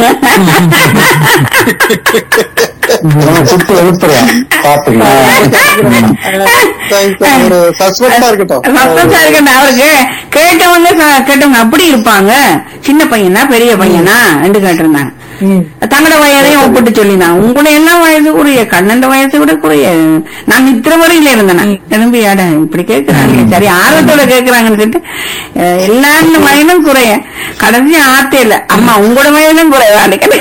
நான் சுட்டு எழுப்புறேன் பாத்துக்கலாம் ஒரு சஸ்பெக்டா இருக்கட்டும் சந்தோஷம் இருக்கட்டும் அவருக்கு கேட்டவங்க ச- கேட்டவங்க அப்படி இருப்பாங்க சின்ன பையனா பெரிய பையனா என்று கேட்டிருந்தாங்க தங்களோட வயதையும் ஒப்பிட்டு சொல்லினான் உங்களுடைய எல்லாம் வயசு குறைய கண்ணண்ட வயசு கூட குறைய நான் இத்தனை வரையில இருந்தேன் திரும்பி ஆட இப்படி கேட்கிறாங்க சரி ஆர்வத்தோட கேட்கிறாங்கன்னு சொல்லிட்டு அஹ், எல்லாரும் வயதும் குறைய கடைசி ஆத்தே இல்ல அம்மா உங்களோட வயதும் குறைவான்னு கேட்டேன்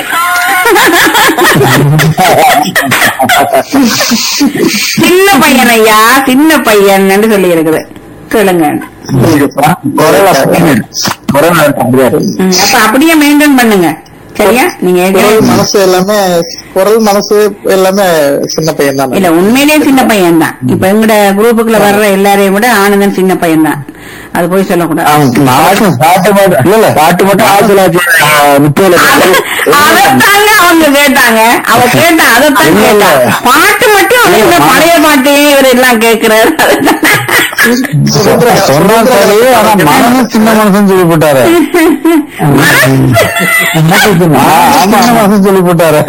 சின்ன பையன் ஐயா சின்ன பையன் என்று சொல்லி இருக்குது கேளுங்க குறைவா குறைவா ம், அப்ப அப்படியே மெயின்டைன் பண்ணுங்க சரியா நீங்க குரல் ஏற்கனவே- மனசு எல்லாமே குரல் மனசு எல்லாமே சின்ன பையன் தான் இல்ல உண்மையிலேயே சின்ன பையன் தான் இப்ப எங்கட குரூப்புக்குள்ள வர்ற எல்லாரையும் விட ஆனந்தன் சின்ன பையன் தான் அது போய் சொல்லக்கூடாது பாட்டு பாட்டு மட்டும் இல்ல இல்ல பாட்டு மட்டும் ஆயிரத்தி தொள்ளாயிரத்தி முப்பதுல அதத்தாங்க அவங்க கேட்டாங்க அவ கேட்டா அதத்தான் இல்ல, இல்ல. கேட்டா பாட்டு மட்டும் அவன் இந்த பழைய பாட்டே இவர் எல்லாம் கேட்கிறாரு சொன்னா சரி ஆனா மனசும் சின்ன மனசுன்னு சொல்லி போட்டாரு சின்ன மனசுன்னு சொல்லி போட்டாரு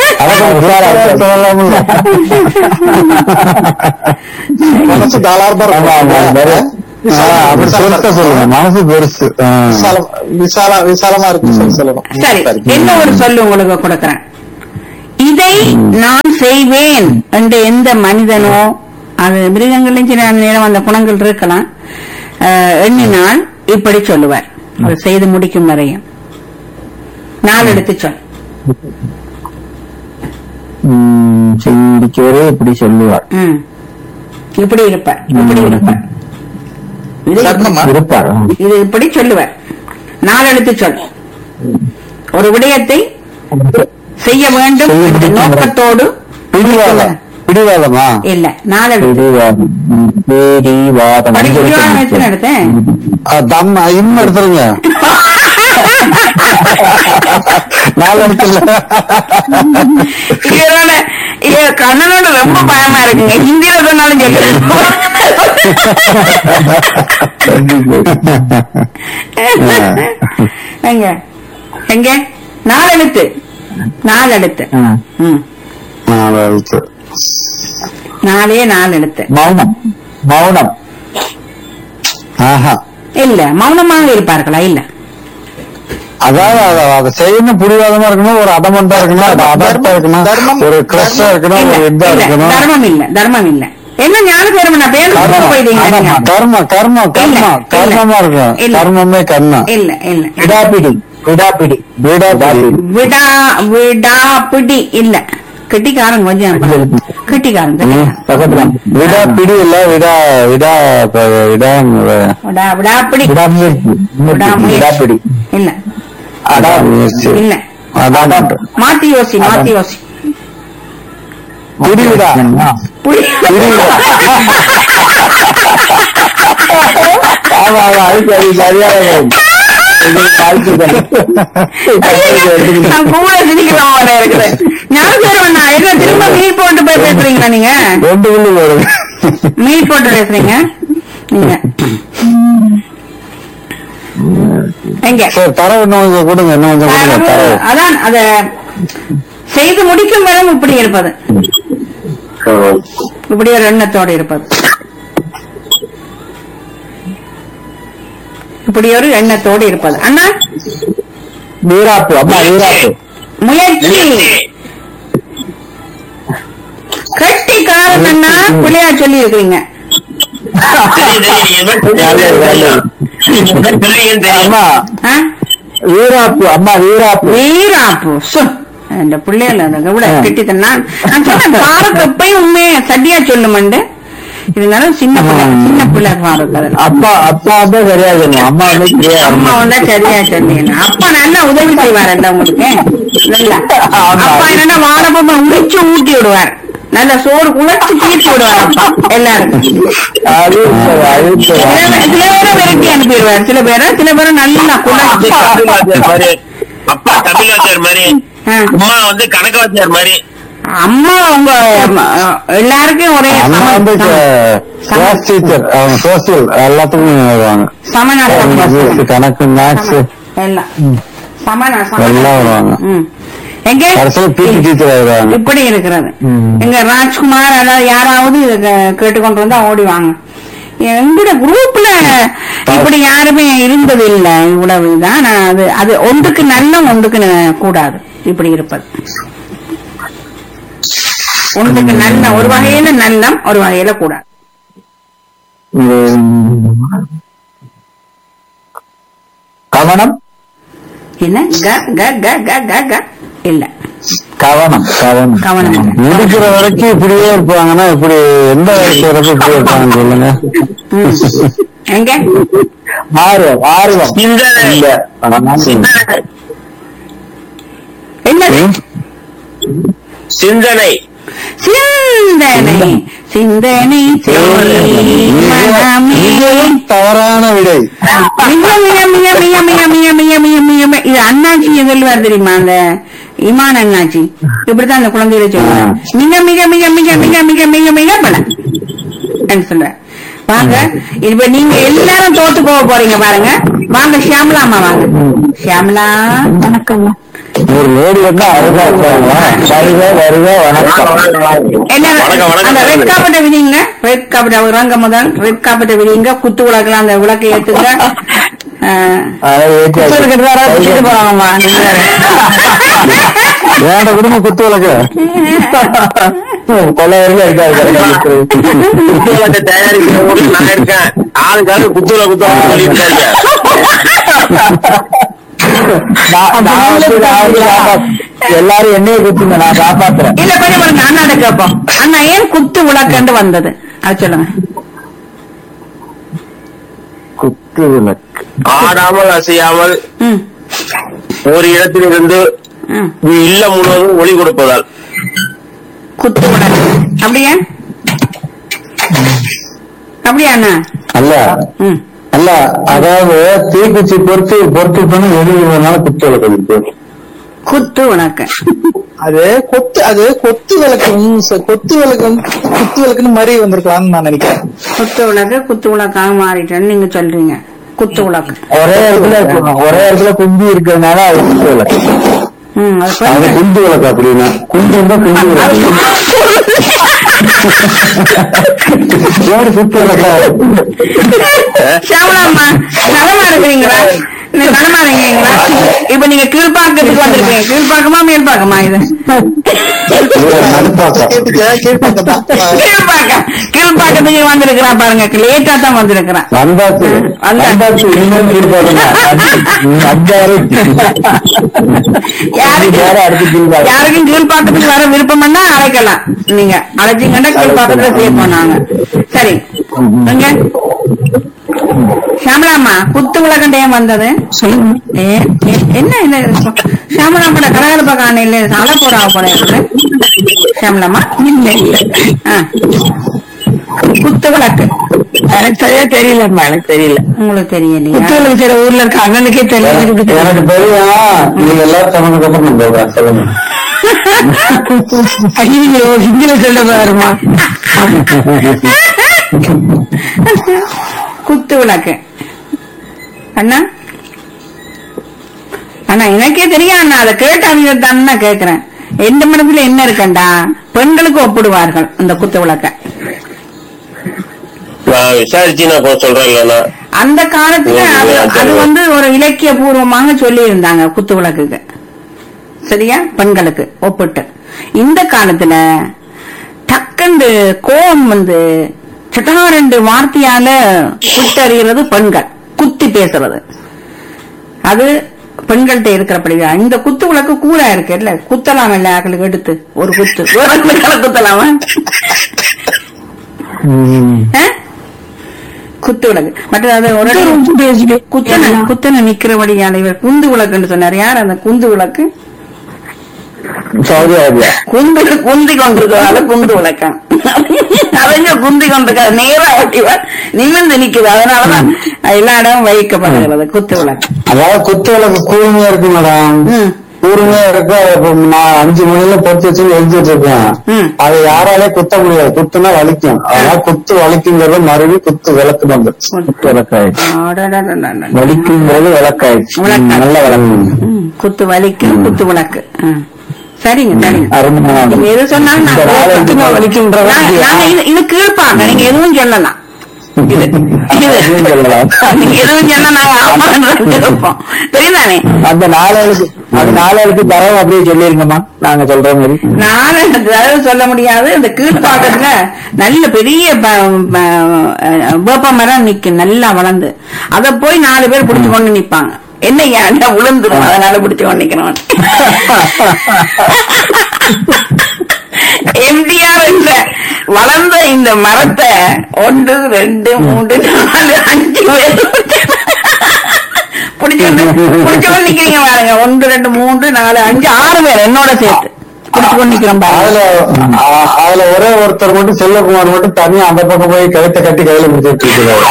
மனசு தாளார்பா அப்படி சொல்லிட்டு சொல்லுங்க மனசு பெருசு ஆ. விசாலம் விசால விசாலமா இருக்கு சொல்லி சொல்லணும் சரி என்ன ஒரு சொல்லு உங்களுக்கு கொடுக்கறேன் இதை நான் செய்வேன் என்று எந்த மனிதனோ அது மிருகங்களையும் சில நேரம் அந்த குணங்கள் இருக்கலாம் அஹ், எண்ணினால் இப்படி சொல்லுவார் அது செய்து முடிக்கும் வரையும் நாள் எடுத்து சொல் ம், சிந்திக்கவரே இப்படி சொல்லுவார் ம். இப்படி இருப்பார் இப்படி இருப்பார் இது தர்மமா இருப்பார் இது இப்படி சொல்லுவார் நாள் எடுத்து சொல் ஒரு விடயத்தை செய்ய வேண்டும் செய்ய என்ற முடிக்கும் வரை. நோக்கத்தோடு பிடிவாதம் பிடிவாதமா இல்ல நாள் எடுத்து பிடிவாதம் ம், பிடிவாதம் படிக்கலாம் எத்தனை எடுத்தேன் ஆ, தம் இன்னும் எடுத்துருங்க நாலு இடத்துல இவரோட இவ கண்ணனோட ரொம்ப பயமா இருக்குங்க ஹிந்தியில சொன்னாலும் கேட்க எங்க எங்க நாலு எழுத்து நாலு எழுத்து ஆ, ம் நாலு எழுத்து. நாலே நாலு எழுத்து மௌனம் மௌனம் ஆஹா இல்ல மௌனமாக இருப்பார்களா இல்ல அதாவது அத- அதை செய்யணும் பிடிவாதமா இருக்கணும் ஒரு அதமண்டா இருக்கணும் அது அதர்த்தா இருக்கணும் தர்மம், ஒரு கிரஷா இருக்கணும் இல்ல, ஒரு இதா இல்ல, இருக்கணும் தர்மம் இல்ல தர்மம் இல்ல என்ன ஞான தேர்வு நான் பேர் கர்மம். போயிட்டீங்க ஆமா, நீங்க. கர்மம் கர்மம் கர்மம் இல்ல, கர்மமா இருக்கும் இல்ல. கர்மமே கர்மம் இல்ல இல்ல விடாப்பிடி விடாப்பிடி விடாப்பிடி விடா விடா பிடி இல்ல கெட்டிக்காரன் கொஞ்சம் கெட்டிக்காரன் கெட்டிக்காரன். பக்கத்துல விடாப்பிடி இல்ல விடா விடா ப- விடா விடா விடாப்பிடி விடாமுயற்சி விடாமுயற்சி. விடாப்பிடி இல்ல அடாமுயற்சி இல்ல அதான் மாத்தி யோசி மாத்தி யோசி பிடிவிடா புடி பிடிவிடா ஆமா ஆமா அது சரி சரியாக நான் கூட சிரிக்கலாம் போல இருக்குது ஞாபகம் நான் என்ன திரும்ப மீட் போட்டு போய் பேசுறீங்களா நீங்க ரெண்டு புள்ளி வரும் மீட் போட்டு பேசுறீங்க நீங்க எங்க சரி தரவு இன்னும் கொஞ்சம் கொடுங்க இன்னும் கொஞ்சம் கொடுங்க தரவு அதான் அத செய்து முடிக்கும் வரை இப்படி இருப்பது இப்படி ஒரு எண்ணத்தோடு இருப்பது இப்படி ஒரு எண்ணத்தோடு இருப்பது அண்ணா வீராப்பு அம்மா வீராப்பு முயற்சி கட்டி காலம் அண்ணா பிள்ளையா சொல்லி இருக்கிறீங்க அம்மா ஆ? வீராப்பு அம்மா வீராப்பு வீராப்பு சு இந்த பிள்ளைகள் அந்த கூட கெட்டித்தன் நான் நான் சொன்னேன் பாருக்கு எப்பயும் உண்மையை சட்டியா சொல்லுமண்டு இருந்தாலும் சின்ன பிள்ளை சின்ன பிள்ளை பாருக்கு அது அப்பா அப்பா தான் சரியா இருக்கணும் அம்மா வந்து சரியா அம்மா இருக்கணும். வந்தா சரியா சொன்னீங்க அப்பா நல்லா உதவி செய்வாரல்ல உங்களுக்கு நல்லா ஆமா. அப்பா என்னன்னா வாழைப்பழம் உரிச்சு ஊட்டி விடுவார் நல்ல சோறு குழைச்சு தீர்த்து விடுவார் அப்பா எல்லாருக்கும் அது சரி, அது சரி. சில பே- சில பேரை விரட்டி அனுப்பிடுவார் சில பேரை சில பேரை நல்லா குழைச்சு அப்பா தமிழாச்சார் மாதிரி ஆ. அம்மா வந்து கணக்காச்சார் மாதிரி அம்மா உங்க அஹ், எல்லாருக்கும் ஒரே அம்மா வந்து கிளாஸ் டீச்சர் அவங்க சோசியல் எல்லாத்துக்கும் வருவாங்க சமநாட்டம் இங்கிலீஷ், கணக்கு மேக்ஸ் எல்லாம் சமநா எல்லாம் வருவாங்க. ம் எங்க கடைசியில பிடி டீச்சர் வருவாங்க இப்படி இருக்கிறது ம். எங்க ராஜ்குமார் அதாவது யாராவது இத கேட்டுக்கொண்டு வந்தா ஓடி வாங்க எங்கட குரூப்ல இப்படி யாருமே இருந்தது இல்ல இவ்வளவு தான் நான் அது அது ஒன்றுக்கு நல்லம் ஒன்றுக்கு ந- கூடாது இப்படி இருப்பது ஒன்றுக்கு நல்ல ஒரு வகையில நல்லம் ஒரு வகையில கூடாது உம், கவனம் என்ன க க க க க க இல்ல கவனம் கவனம் கவனம் இல்ல. முடிக்கிற வரைக்கும் இப்படியே இருப்பாங்கன்னா இப்படி எந்த வயசு வரைக்கும் இப்படி இருப்பாங்க சொல்லுங்க ம். எங்க ஆர்வம் ஆர்வம் சிந்தனை. இல்ல. அதான் என்னது சிந்தனை சிந்தனை சிந்தனை செய் மனமே. தவறான விடை மிக மிக மிக மிக மிக மிக மிக மிக மிக மிக இது அண்ணாச்சி சொல்லுவார் தெரியுமா அந்த இமான் அண்ணாச்சி இப்படித்தான் அந்த குழந்தைகளை சொல்லுவாங்க மிக மிக மிக மிக மிக மிக மிக மிக பல என்று சொல்றேன் வாங்க இப்ப நீங்க எல்லாரும் தோத்து போக போறீங்க பாருங்க வாங்க ஷியாமலா அம்மா வாங்க ஷியாமலா வணக்கம் ஒரு லேடி வந்து அழகா இருக்காங்க வருக வருக வணக்கம் என்ன வணக்கம், வணக்கம். அந்த ரெட் காப்பட்டை விதிங்க ரெட் காப்பட்டை அவர் வாங்க முதல் ரெட் காப்பட்டை விதிங்க குத்து விளக்கலாம் அந்த விளக்கை ஏத்துங்க ஆஹ், அதை ஏற்றி குத்து விளக்கத்துல யாராவது குத்திட்டு போறாங்கம்மா நீங்க வேற. வேண்ட குடும்ப குத்து விளக்கு கொலை வரைக்கும் இருக்காது குத்துவிளக்கை தயாரிக்கிற நான் இருக்கேன் ஆளுக்காக குத்துல குத்துவாங்க சொல்லிட்டு இருக்கேன் நான் நான் வந்து நான் வந்து காப்பாத்து- எல்லாரும் என்னைய குத்துங்க நான் காப்பாத்துறேன் இல்ல கொஞ்சம் பாருங்க அண்ணாட்ட கேட்போம் அண்ணா ஏன் குத்து விளக்கண்டு வந்தது அது சொல்லுங்க குத்து விளக்கு ஆடாமல் அசையாமல் ம் ஒரு இடத்திலிருந்து ம் இல்லம் முழுவதும் ஒளி கொடுப்பதால் குத்து விளக்கு அப்படியா அப்படியா அண்ணா அல்ல ம் அல்ல அதாவது தீக்குச்சி பொறுத்து பொறுத்து பண்ணி வெளியே குத்து விளக்கு இருக்கு குத்து விளக்கு அது கொத்து அது கொத்து விளக்கு ம், ச- கொத்து விளக்கு வந்து குத்து விளக்குன்னு மாதிரி வந்திருக்கலாம்னு நான் நினைக்கிறேன் குத்து விளக்கு குத்து விளக்காக மாறிட்டேன்னு நீங்க சொல்றீங்க குத்து விளக்கு ஒரே இடத்துல இருக்கணும். ஒரே இடத்துல குந்தி இருக்கிறதுனால அது குத்து விளக்கு ம் அது அது கொஞ்சம் குந்து விளக்கு அப்படின்னா குந்து இருந்தா குந்து விளக்கு ஏன் குத்து விளக்கா ஷாமலாம்மா நலமா இருக்கிறீங்களா நீ நலமா இருக்கீங்களா இப்ப நீங்க கீழ்பாக்கத்துக்கு வந்திருக்கீங்க கீழ்பாக்கமா மேல்பாக்கமா இது நடுப்பாக்கம் கேட்டுக்க கேட்பாங்க தான் கீழ்பாக்கம் கீழ்பாக்கத்துக்கு வந்திருக்கிறா பாருங்க லேட்டா தான் வந்திருக்கிறான் வந்தாச்சு வந்தா- வந்தாச்சு இனிமேல் இருப்பாருங்க அஞ்சாறு யாருக்கு வேற அடுத்து கீழ்பாக்கம். யாருக்கும் கீழ்பாக்கத்துக்கு வர விருப்பம்னா அழைக்கலாம் நீங்க அழைச்சீங்கன்னா கீழ்பாக்கத்துல சேர்ப்போம் நாங்க சரி நீங்க ஷாமலாமா குத்து விளக்கண்ட ஏன் வந்தது சொல்லுங்க என்ன என்ன ஷாமலாமோட கலகலப்பா காண இல்ல அழ போறா போல இருக்குது ஷாமலாமா இல்ல இல்ல ஆ. குத்து விளக்கு எனக்கு சரியா தெரியலம்மா எனக்கு தெரியல உங்களுக்கு தெரியலையா குத்து விளக்கு சில ஊர்ல இருக்க அண்ணனுக்கே எனக்கு எனக்கு தெரியும் நீங்க எல்லாரும் சொன்னதுக்கு அப்புறம் நான் சொல்றேன் சொல்லுங்க ஐயோ ஹிந்தியில சொல்ல பாருமா குத்து விளக்கு அண்ணா அண்ணா எனக்கே தெரியும் அண்ணா அதை கேட்டாங்க தானே கேக்குறேன் எந்த மனசுல என்ன இருக்கண்டா பெண்களுக்கு ஒப்பிடுவார்கள் அந்த குத்து விளக்க நான் விசாரிச்சு நான் கொஞ்சம் சொல்றேன் இல்லைன்னா அந்த காலத்துல அது அது வந்து ஒரு இலக்கிய பூர்வமாக சொல்லி இருந்தாங்க குத்து விளக்குக்கு சரியா பெண்களுக்கு ஒப்பிட்டு இந்த காலத்துல டக்குண்டு கோவம் வந்து சட்டாரெண்டு வார்த்தையால குத்தறிகிறது பெண்கள் குத்தி பேசுறது அது பெண்கள்கிட்ட இருக்கிறபடிதான் இந்த குத்து விளக்கு கூரா இருக்கு இல்ல குத்தலாம் இல்ல ஆக்களுக்கு எடுத்து ஒரு குத்து ஒரு குத்தல குத்தலாமா ஆ? குத்து விளக்கு மற்ற அது ஒரு குத்தன குத்தன நிக்கிறபடியான இவர் குந்து விளக்குன்னு சொன்னார் யார் அந்த குந்து விளக்கு சவுதி அரேபியா குந்து குந்தி கொண்டிருக்கிறதால குந்து விளக்கம் அவங்க குந்தி கொண்டிருக்காது நேரா ஓட்டிவா நிமிர்ந்து நிக்குது அதனாலதான் எல்லா இடமும் வைக்கப்படுகிறது குத்து விளக்கு அதாவது குத்து விளக்கு கூர்மையா இருக்கு மேடம் ம். கூர்மையா இருக்கு அது இப்ப நான் அஞ்சு மணில பொறுத்து வச்சு எழுதிட்டு இருக்கேன் ம். அது யாராலே குத்த முடியாது குத்துனா வலிக்கும் அதனால குத்து வலிக்குங்கிறது மறுபடியும் குத்து விளக்கு வந்து குத்து விளக்காயிடுச்சு அடடடடடட. வலிக்குங்கிறது விளக்காயிடுச்சு விளக்காயிடுச்சு. நல்ல விளக்கு ம், குத்து வலிக்கு குத்து விளக்கு ஆ. சரிங்க சரிங்க அருமையான நீங்க எது சொன்னாலும் நான் இந்த நாளை கேட்பேன். குத்து வலிக்குன்ற நான்- நான் இது- இது கீழ்ப்பாங்க நீங்க எதுவும் சொல்லலாம் இது இது அதையும் சொல்லலாம். நீங்க எதுவும் சொன்னா நாங்க ஆமான்னு கேட்போம் தெரியுதானே அந்த நாளைக்கு அந்த நாளைக்கு தரவு அப்படியே சொல்லிருங்கம்மா நாங்க சொல்ற மாதிரி நானும் அதாவது சொல்ல முடியாது இந்த கீழ்ப்பாக்கத்துல நல்ல பெரிய ப- ப- வேப்ப மரம் நிக்கும் நல்லா வளர்ந்து அத போய் நாலு பேர் பிடிச்சு கொண்டு நிப்பாங்க என்ன ஏன்டா விழுந்துரும் அதனால பிடிச்சு கொண்டு நிக்கிறோம் எம்டிஆர் என்ற வளர்ந்த இந்த மரத்தை ஒன்று ரெண்டு மூன்று நாலு அஞ்சு பேர் பிடிச்சு கொண்டு பிடிச்சு கொண்டு நிக்கிறீங்க பாருங்க ஒன்று ரெண்டு மூன்று நாலு அஞ்சு ஆறு பேர் என்னோட சேர்த்து பிடிச்சு கொண்டு நிக்கிறோம் பாருங்க அதுல அ- அதுல ஒரே ஒருத்தர் மட்டும் செல்லகுமார் மட்டும் தனியா அந்த பக்கம் போய் கழுத்தை கட்டி கையில பிடிச்சிட்டு இருக்கிறாரு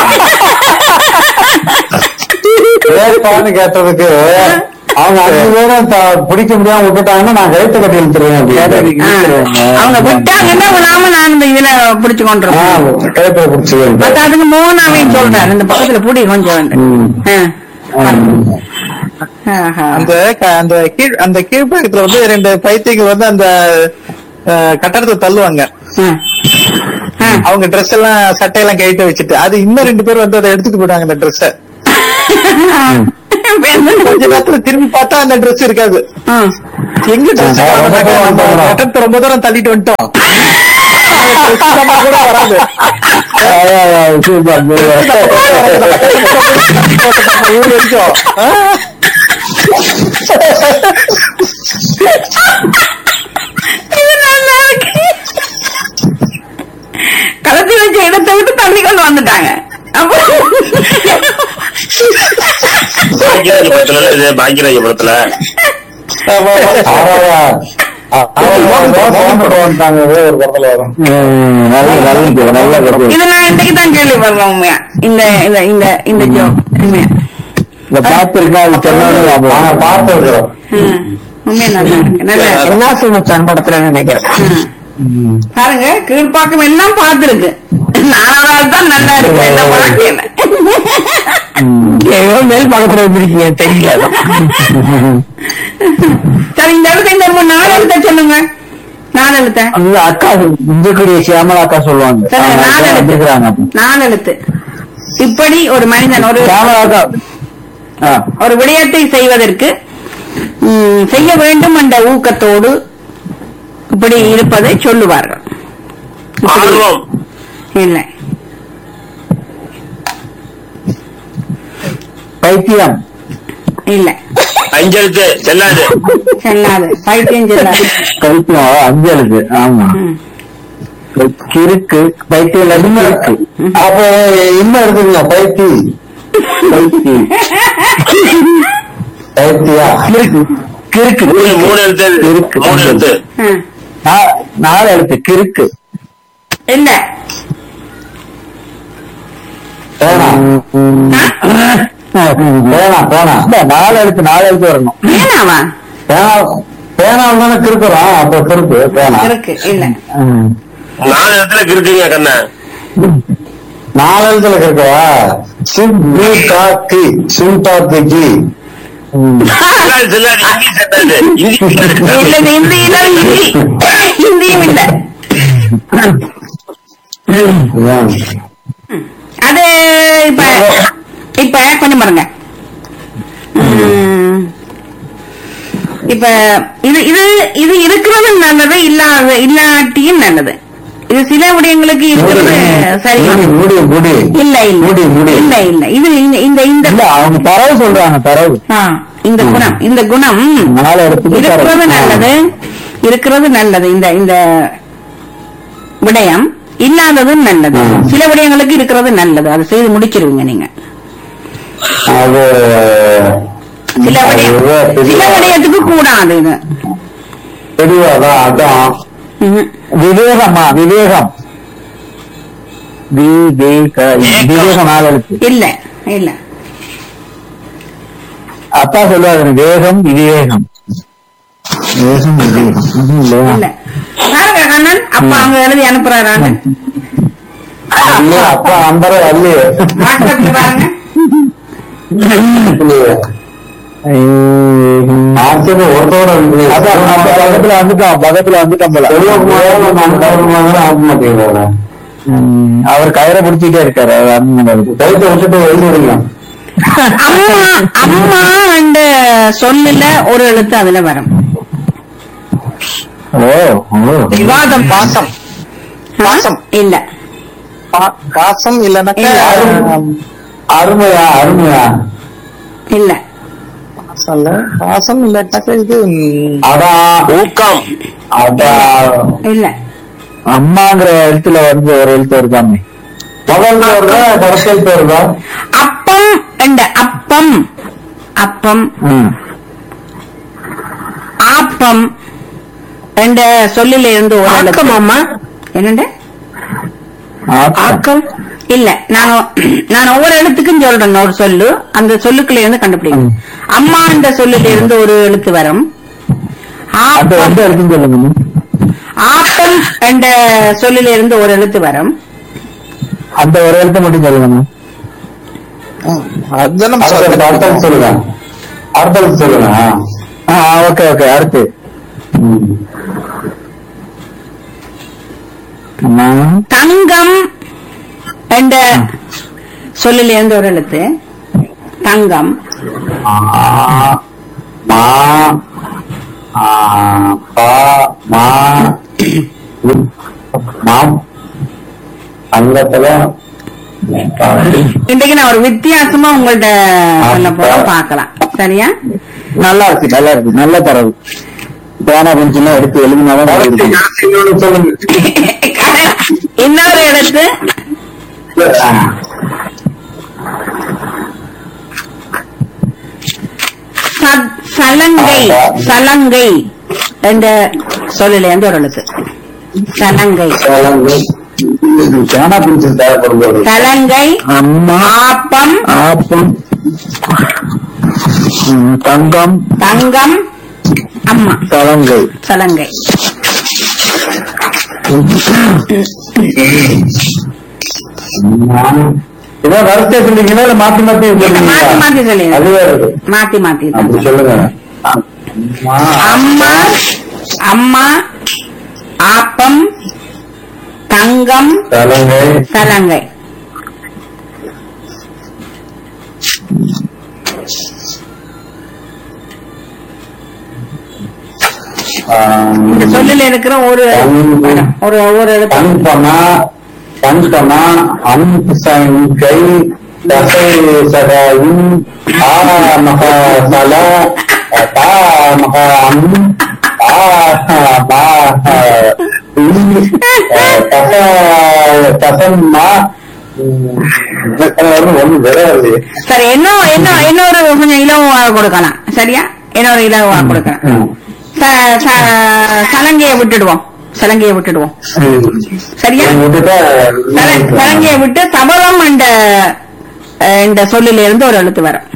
ஏற்பான்னு கேட்டதுக்கு அவங்க அஞ்சு பேரும் த- பிடிக்க முடியாம விட்டுட்டாங்கன்னா நான் கழுத்தை கட்டி இழுத்துருவேன் ஆ. அப்படின்னு. அவங்க விட்டாங்கன்னா விடாம நான் இந்த இதுல பிடிச்சு ஆ, கொண்டிருப்பேன் கழுத்தை பிடிச்சுவேன் பட் அதுக்கு மோனாவையும் சொல்றேன் இந்த பக்கத்துல புடி கொஞ்சம் வந்து. ம். ஆ. ஆஹா. அந்த க- அந்த கீழ் அந்த கீழ்ப்பாக்கத்துல வந்து ரெண்டு பைத்தியங்கள் வந்து அந்த அஹ், கட்டடத்தை தள்ளுவாங்க ஆ. ஆ. அவங்க ட்ரெஸ் எல்லாம் சட்டையெல்லாம் கழட்டி வச்சுட்டு அது இன்னும் ரெண்டு பேர் வந்து அதை எடுத்துட்டு போயிட்டாங்க அந்த ட்ரெஸ்ஸ கொஞ்ச நேரத்துல திரும்பி பார்த்தா அந்த ட்ரெஸ் இருக்காது ஆ. எங்க ட்ரெஸ் ஆ, ரொம்ப தூரம் வந்துட்டோம். கட்டடத்தை ரொம்ப தூரம் தள்ளிட்டு வந்துட்டோம் dress இல்லாம கூட வராது ஆ, ஆ, ஆ, சூப்பர், சூப்பர். இவரு வரைக்கும் ஆ? இது நல்லா இருக்கு. கலத்தி வச்ச இடத்தை விட்டு தள்ளி கொண்டு வந்துட்டாங்க அப்போ பாக்கியராஜ படத்துல இது பாக்கியராஜ படத்துல ஆறாவா? ஆ, ஆறாவா, தோசை போட்டு வந்துட்டாங்க, ஏதோ ஒரு படத்துல வரும். ம், நல்ல நல்ல நல்ல கருத்து. இது நான் இன்னைக்கு தான் கேள்விப்படுறேன் உண்மையா இந்த இந்த இந்த இந்த ஜோக் உண்மையா இந்த பார்த்திருக்கா அது சொன்னாலும் ஞாபகம். ஆ, பார்த்திருக்கிறோம். ம். உண்மையா நல்லா இருக்கு நல்லா இருக்கு. என்ன சுமச்சான் படத்துல நினைக்கிறேன் ம். பாருங்க கீழ்ப்பாக்கம் எல்லாம் பார்த்திருக்கு நாலாவது ஆள் தான் நல்லா இருக்கு என்ன பார்க்கல ஏதோ மேல் பக்கத்துல இருந்திருக்கீங்க தெரியல சரி இந்த இடத்த இந்த ஒரு நாலு எழுத்த சொல்லுங்க நாலு எழுத்த அந்த அக்கா இஞ்சக்கூடிய சியாமலா அக்கா சொல்லுவாங்க சரி, அவங்க நாலு அக்கா எழுத்து வந்திருக்கிறாங்க. நாலு எழுத்து இப்படி ஒரு மனிதன் ஒரு சியாமலா அக்கா ஆ. ஒரு விடயத்தை செய்வதற்கு ம், செய்ய வேண்டும் என்ற ஊக்கத்தோடு இப்படி இருப்பதை சொல்லுவார்கள் இப்படி- ஆர்வம் இல்லை பைத்தியம் இல்லை அஞ்செழுத்து செல்லாது செல்லாது பைத்தியம் செல்லாது பைத்தியம் அஞ்சலுக்கு ஆமா ம். கிறுக்கு பைத்தியம் இல்லாம இருக்கு அப்ப இன்னும் இருக்குங்க பைத்தி பைத்தி பைத்தியா கிறுக்கு கிறுக்கு மூணு மூணு எழுத்து இருக்கு. மூணு எழுத்து ம். நா- நாலு எழுத்து கிறுக்கு இல்ல பேனா பேனா பேனா இல்ல, நாலு எழுத்து நாலு எழுத்து வரணும் ஏனாவா பேனா பேனா தானே கிறுக்குறோம் அப்ப கிறுக்கு பேனா இருக்கு இல்ல ம். நாலு இடத்துல இருக்குங்க கண்ணா நாலு எழுத்துல கிறுக்கவா சிம் பி காக்கி சிம் டாக்கி செல்லாது செல்லாது இந்தி செல்லாது இந்தி செல்லாது. இல்ல இது இந்தியில ஹிந்தி ஹிந்தியும் இல்ல அது இப்ப இப்ப கொஞ்சம் பாருங்க ம். இப்ப இது இது இது இருக்கிறது நல்லது இல்லாத இல்லாட்டியும் நல்லது இது சில விடயங்களுக்கு இருக்கிறது சரி முடி முடி இல்ல இல்ல முடி, முடி. இல்ல இல்ல இது இந்த இந்த இந்த இல்ல அவங்க தரவு சொல்றாங்க தரவு ஆ, இந்த குணம் இந்த குணம் நாலு இடத்துக்கு இருக்கிறது தரவு நல்லது இருக்கிறது நல்லது இந்த இந்த விடயம் இல்லாததும் நல்லது ம். சில விடயங்களுக்கு இருக்கிறது நல்லது அதை செய்து முடிச்சிருவீங்க நீங்க அது சில விடயம் அது சில விடயத்துக்கு கூடாது இது தெளிவாதான் அதான் ம்ஹும். விவேகமா விவேகம் விவேக விவேகம் நாலு எழுத்து இல்ல இல்ல அப்பா சொல்லுவாரு வேகம் விவேகம் வேகம் விவேகம் ம்ஹும், இல்லையா? இல்ல பாருங்க அண்ணன் அப்பா அங்க எழுதி அனுப்புறாரு அண்ணன் இல்லையா, அப்பா நம்பரே வரலையே வாட்ஸ்அப்ல பாருங்க ஆச்சரிய ஒருத்தோட அதான் அப்ப பக்கத்துல வந்துட்டோம் பக்கத்துல வந்துட்டோம் போல ஆக மாட்டேங்கிறாரு அவர் கயிறை பிடிச்சிட்டே இருக்காரு அவர் அண்ணன் கயிற்றை விட்டுட்டு எழுதி விடுங்க அம்மா அம்மா அந்த சொல்லுல ஒரு எழுத்து அதுல வரும் ஓ ஓ விவாதம் பாசம் பாசம். இல்ல பா- பாசம் இல்லைன்னாக்கா அருமை. அருமையா அருமையா இல்ல பாசம் இல்ல பாசம் இல்லாட்டாக்கா இது ம், அதான் ஊக்கம் அதான் இல்ல அம்மாங்கிற எழுத்துல வந்து ஒரு எழுத்து இருக்காமே முதல் வருதா கடைசி எழுத்து வருதா அப்பம் என்ற அப்பம் அப்பம் ம். ஆப்பம் என்ற சொல்லில இருந்து ஒரு ஆக்கம் எழுத்து அம்மா என்னண்ட ஆக்கம் இல்ல நான் நான் ஒவ்வொரு எழுத்துக்கும் சொல்றேன் ஒரு சொல்லு அந்த சொல்லுக்குள்ள இருந்து கண்டுபிடிக்கும் அம்மா என்ற சொல்லில இருந்து ஒரு எழுத்து வரும் அந்த ஆப்பம் எந்த இருக்குன்னு சொல்லுங்க ஆப்பம் என்ற சொல்லில இருந்து ஒரு எழுத்து வரும் அந்த ஒரு எழுத்து மட்டும் சொல்லுங்க அதுதான் நம்ம அர்த்தம் சொல்றோம். சொல்லுங்க அர்த்தம் சொல்லுங்க ஆ ஓகே ஓகே அடுத்து அம்மா தங்கம் என்ற சொல்லில இருந்து ஒரு எழுத்து தங்கம் ஆ, மா ஆ, பா மா உ, மாம் அங்கத்துல இன்றைக்கு நான் ஒரு வித்தியாசமா உங்கள்ட்ட சொல்ல போறோம் பார்க்கலாம் சரியா நல்லா இருக்கு நல்லா இருக்கு நல்ல தரவு பேனா கொஞ்சம் எடுத்து எழுதினாதான் தெரியுது. இன்னொன்னு சொல்லுங்க இன்னொரு எழுத்து ச- சலங்கை சலங்கை என்ற சொல்லில இருந்து ஒரு எழுத்து சலங்கை பேனா பிடிச்சது தேவைப்படும் போது சலங்கை அம்மா ஆப்பம் ஆப்பம் ம், தங்கம் தங்கம் அம்மா சலங்கை சலங்கை இதை வரிசை சொன்னீங்களா இல்ல மாத்தி மாத்தி மாத்தி மாத்தி சொல்லுங்க அதுவே இருக்கு மாத்தி மாத்தி தான் அப்படி சொல்லுங்க அம்மா அம்மா ஆப்பம் தங்கம் சலங்கை சலங்கை இந்த சொல்லில் இருக்கிற ஒரு ஒரு ஒரு எழுத்து பண்பனா பண்பனா அன்பை தசை சகாயும் ஆ மகா சல தா மகா அம் ஆ மா தச தசம்மா ஒண்ணு விரையாது சரி இன்னும் இன்னும் இன்னொரு கொஞ்சம் இலவாக கொடுக்கலாம் சரியா இன்னொரு இலவாக கொடுக்கலாம் ச- ச- சலங்கையை விட்டுடுவோம் சலங்கையை விட்டுடுவோம் சரியா சல- சலங்கையை விட்டு சபலம் என்ற அஹ், இந்த சொல்லில இருந்து ஒரு எழுத்து வரும்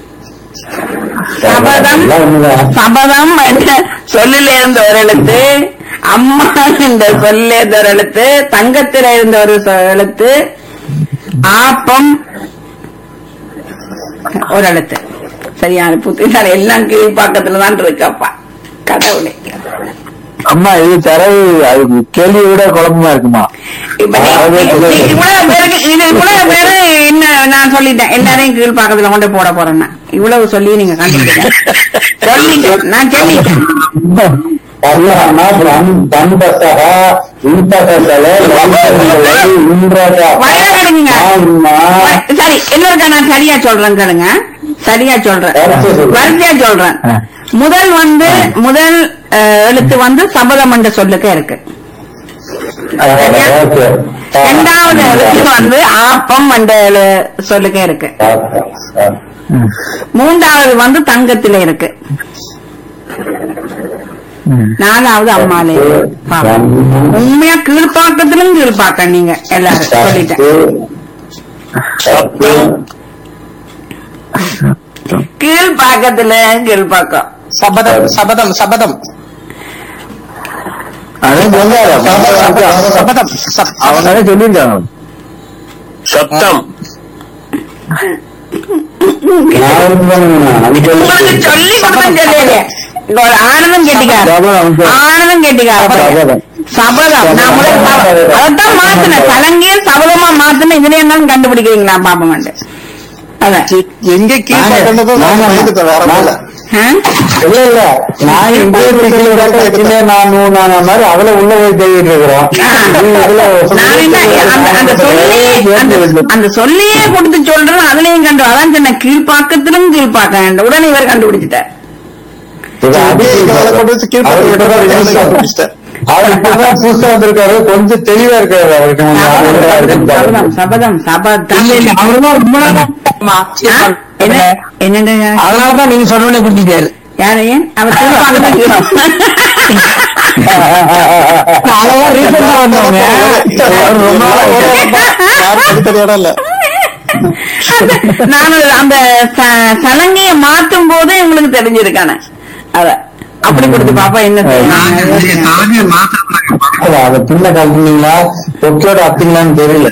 சபதம் சபதம் என்ற சொல்லில இருந்து ஒரு எழுத்து அம்மா என்ற சொல்லில இருந்து ஒரு எழுத்து தங்கத்தில இருந்த ஒரு சொ- எழுத்து ஆப்பம் ஒரு எழுத்து சரியான புத்திசாலி எல்லாம் கீழ்பாக்கத்துல தான் இருக்கப்பா கடவுளே அம்மா இது தரவு அது கேள்வியை விட குழப்பமா இருக்குமா இப்ப நீ- நீ- நீ இவ்வளவு பேருக்கு இது இவ்வளவு பேரு என்ன நான் சொல்லிட்டேன் எல்லாரையும் கீழ்பாக்கத்துல கொண்டு போட போறேன்னா இவ்வளவு சொல்லி நீங்க கண்டுபிடிக்க சொல்லிட்டேன் நான் சொல்லிட்டேன் வயலாடுங்க சரி இன்னொருக்கா நான் சரியா சொல்றேன் கேளுங்க சரியா சொல்றேன் வரிசையா சொல்றேன் ஆ. முதல் வந்து முதல் அஹ், எழுத்து வந்து சபதம் என்ற சொல்லுக்கு இருக்கு இரண்டாவது எழுத்து வந்து ஆப்பம் என்ற எழு- சொல்லுக்கு இருக்கு மூன்றாவது வந்து தங்கத்தில இருக்கு நாலாவது அம்மாலே இருக்கு. பாவம். உண்மையா கீழ்பாக்கத்திலும் கீழ்பாக்க நீங்க எல்லாரும் சொல்லிட்டேன் கீழ்பாக்கத்துல கீழ்பாக்கம் சபதம் சபதம் சபதம் சபதம் சப்- அவங்க சொல்லியிருக்காங்க சப்தம் உங்களுக்கு சொல்லி கொடுத்தேன் சொல்லலையே. இங்க ஒரு ஆனந்தம் கேட்டிக்காரு சபதம். ஆனந்தம் கேட்டிக்காரு சபதம். சபதம் நான் முதல்ல சப- அதைத்தான் மாத்தினேன் சலங்கையை சபதமா மாத்தின இதுல இருந்தாலும் கண்டுபிடிக்கிறீங்களா பாப்ப மாட்டேன் அதான் எங்க கீழே கண்டதோ நானே- வயதுக்கு வேற நானே- போல. ஆ? இல்ல இல்ல நான் இங்கே நான் நூ நான் மாதிரி அவளை உள்ள போய் தேடிட்டு இருக்கிறோம் இதுல நான் என்ன அந்த அந்த சொல்லியே அந்த- அந்த சொல்லியே கொடுத்து சொல்றேன் அதுலயும் கண்டு அதான் சொன்ன கீழ்பாக்கத்திலும் கீழ்பாக்க உடனே இவர் கண்டுபிடிச்சிட்டார் இது அப்படியே இங்க வேலை கொண்டு வச்சு கீழே அவர் போட்டு இப்பதான் விட்டு புதுசா- கண்டுபிடிச்சிட்டேன். அவர் இப்பதான் புதுசா வந்திருக்காரு கொஞ்சம் தெளிவா இருக்காரு அவருக்கு சபதம் சபதம் சபதம் அவருதான் ரொம்ப நாளா ஆ? என்ன என்னங்க அதனாலதான் நீங்க சொன்ன குட்டிட்டாரு யாரையன் அவர் அதெல்லாம் recent ஆ வந்தவங்க. ரொம்ப நாளா ஓடுவாங்க. யாரும் தடுக்கிற இடம் இல்ல நான் அந்த ச- சலங்கைய மாத்தும் போதே உங்களுக்கு தெரிஞ்சிருக்கானே அத அப்படி கொடுத்து பாப்பா என்ன செய்யணும் அதை பின்ன கழட்டினீங்களா தொக்கியோட அப்பிங்களான்னு தெரியல